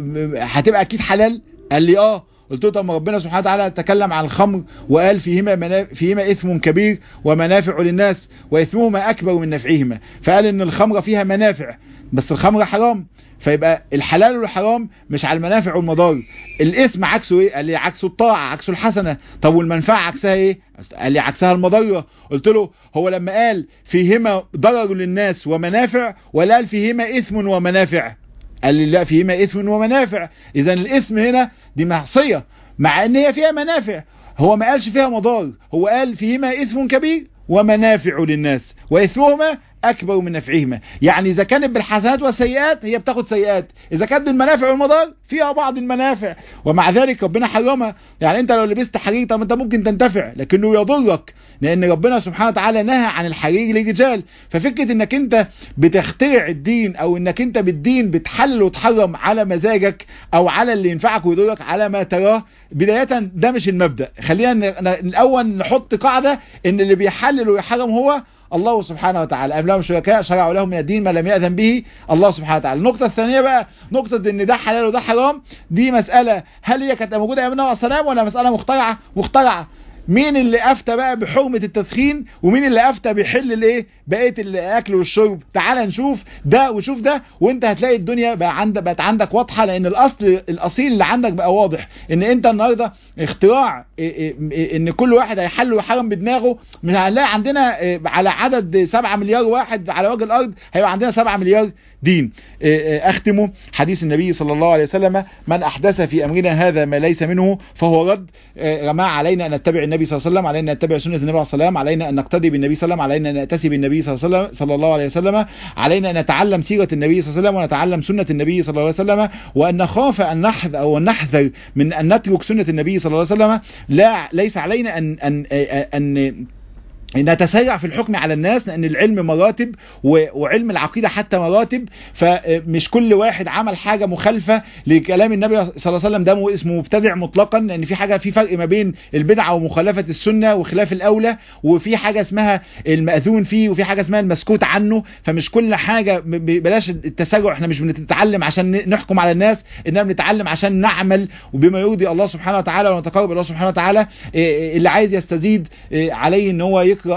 S1: هتبقى اكيد حلال قال لي اه قلت له طب ما ربنا سبحانه وتعالى تكلم عن الخمر وقال فيهما مناف... فيهما اثم كبير ومنافع للناس واثمهما اكبر من نفعهما فقال ان الخمر فيها منافع بس الخمر حرام فيبقى الحلال والحرام مش على المنافع والمضار الاسم عكسه ايه قال لي عكسه الطاعه عكسه الحسنه طب والمنفعه عكسها ايه قال لي عكسها المضره قلت له هو لما قال فيهما ضرر للناس ومنافع ولا قال فيهما اثم ومنافع قال لي لا فيهما اثم ومنافع اذا الاسم هنا دي معصيه مع ان هي فيها منافع هو ما قالش فيها مضار هو قال فيهما اثم كبير ومنافع للناس واثمهما اكبر من نفعهما يعني اذا كانت بالحسنات والسيئات هي بتاخد سيئات اذا كانت بالمنافع والمضار فيها بعض المنافع ومع ذلك ربنا حرمها يعني انت لو لبست حرير طب انت ممكن تنتفع لكنه يضرك لان ربنا سبحانه وتعالى نهى عن الحرير للرجال ففكره انك انت بتخترع الدين او انك انت بالدين بتحلل وتحرم على مزاجك او على اللي ينفعك ويضرك على ما تراه بداية ده مش المبدأ خلينا الاول نحط قاعدة ان اللي بيحلل ويحرم هو الله سبحانه وتعالى أم لهم شركاء شرعوا لهم من الدين ما لم يأذن به الله سبحانه وتعالى النقطة الثانية بقى نقطة ان ده حلال وده حرام دي مسألة هل هي كانت موجودة ايام النبي السلام ولا مسألة مخترعة مخترعة مين اللي افتى بقى بحرمة التدخين ومين اللي افتى بيحل الايه بقيه الاكل والشرب تعال نشوف ده وشوف ده وانت هتلاقي الدنيا بقى عندك بقت عندك واضحه لان الاصل الاصيل اللي عندك بقى واضح ان انت النهارده اختراع ان كل واحد هيحل ويحرم بدماغه مش هنلاقي عندنا على عدد 7 مليار واحد على وجه الارض هيبقى عندنا 7 مليار دين اختمه حديث النبي صلى الله عليه وسلم من احدث في امرنا هذا ما ليس منه فهو رد رمى علينا ان نتبع النبي صلى الله عليه وسلم علينا ان نتبع سنه النبي صلى الله عليه وسلم علينا ان نقتدي بالنبي صلى الله عليه وسلم علينا ان ناتسي بالنبي صلى الله عليه وسلم صلى الله عليه وسلم علينا ان نتعلم سيره النبي صلى الله عليه وسلم ونتعلم سنه النبي صلى الله عليه وسلم وان نخاف ان نحذر او نحذر من ان نترك سنه النبي صلى الله عليه وسلم لا ليس علينا ان ان ان, أن نتسارع في الحكم على الناس لان العلم مراتب وعلم العقيدة حتى مراتب فمش كل واحد عمل حاجة مخالفة لكلام النبي صلى الله عليه وسلم ده اسمه مبتدع مطلقا لان في حاجة في فرق ما بين البدعة ومخالفة السنة وخلاف الاولى وفي حاجة اسمها المأذون فيه وفي حاجة اسمها المسكوت عنه فمش كل حاجة بلاش التسارع احنا مش بنتعلم عشان نحكم على الناس انما بنتعلم عشان نعمل وبما يرضي الله سبحانه وتعالى ونتقرب الله سبحانه وتعالى اللي عايز يستزيد عليه ان هو يقرأ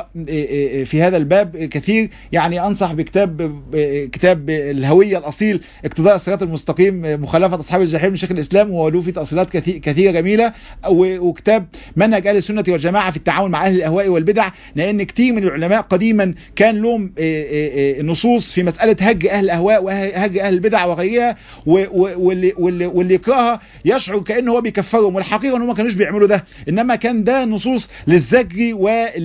S1: في هذا الباب كثير يعني أنصح بكتاب كتاب الهوية الأصيل اقتضاء الصراط المستقيم مخالفة أصحاب الجحيم شيخ الإسلام وله في تأصيلات كثيرة جميلة وكتاب منهج أهل السنة والجماعة في التعاون مع أهل الأهواء والبدع لأن كثير من العلماء قديما كان لهم نصوص في مسألة هج أهل الأهواء وهج أهل البدع وغيرها واللي, واللي, واللي يقراها يشعر كأنه هو بيكفرهم والحقيقة أنهم ما كانوش بيعملوا ده إنما كان ده نصوص للزجر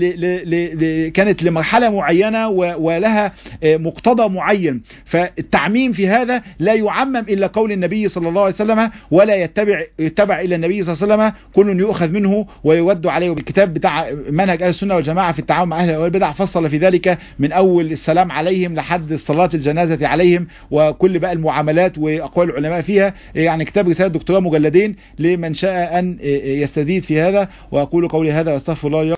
S1: ول كانت لمرحلة معينة ولها مقتضى معين فالتعميم في هذا لا يعمم إلا قول النبي صلى الله عليه وسلم ولا يتبع يتبع إلى النبي صلى الله عليه وسلم كل يؤخذ منه ويود عليه بالكتاب بتاع منهج أهل السنة والجماعة في التعاون مع أهل البدع فصل في ذلك من أول السلام عليهم لحد صلاة الجنازة عليهم وكل بقى المعاملات وأقوال العلماء فيها يعني كتاب رسالة دكتوراه مجلدين لمن شاء أن يستزيد في هذا وأقول قولي هذا واستغفر الله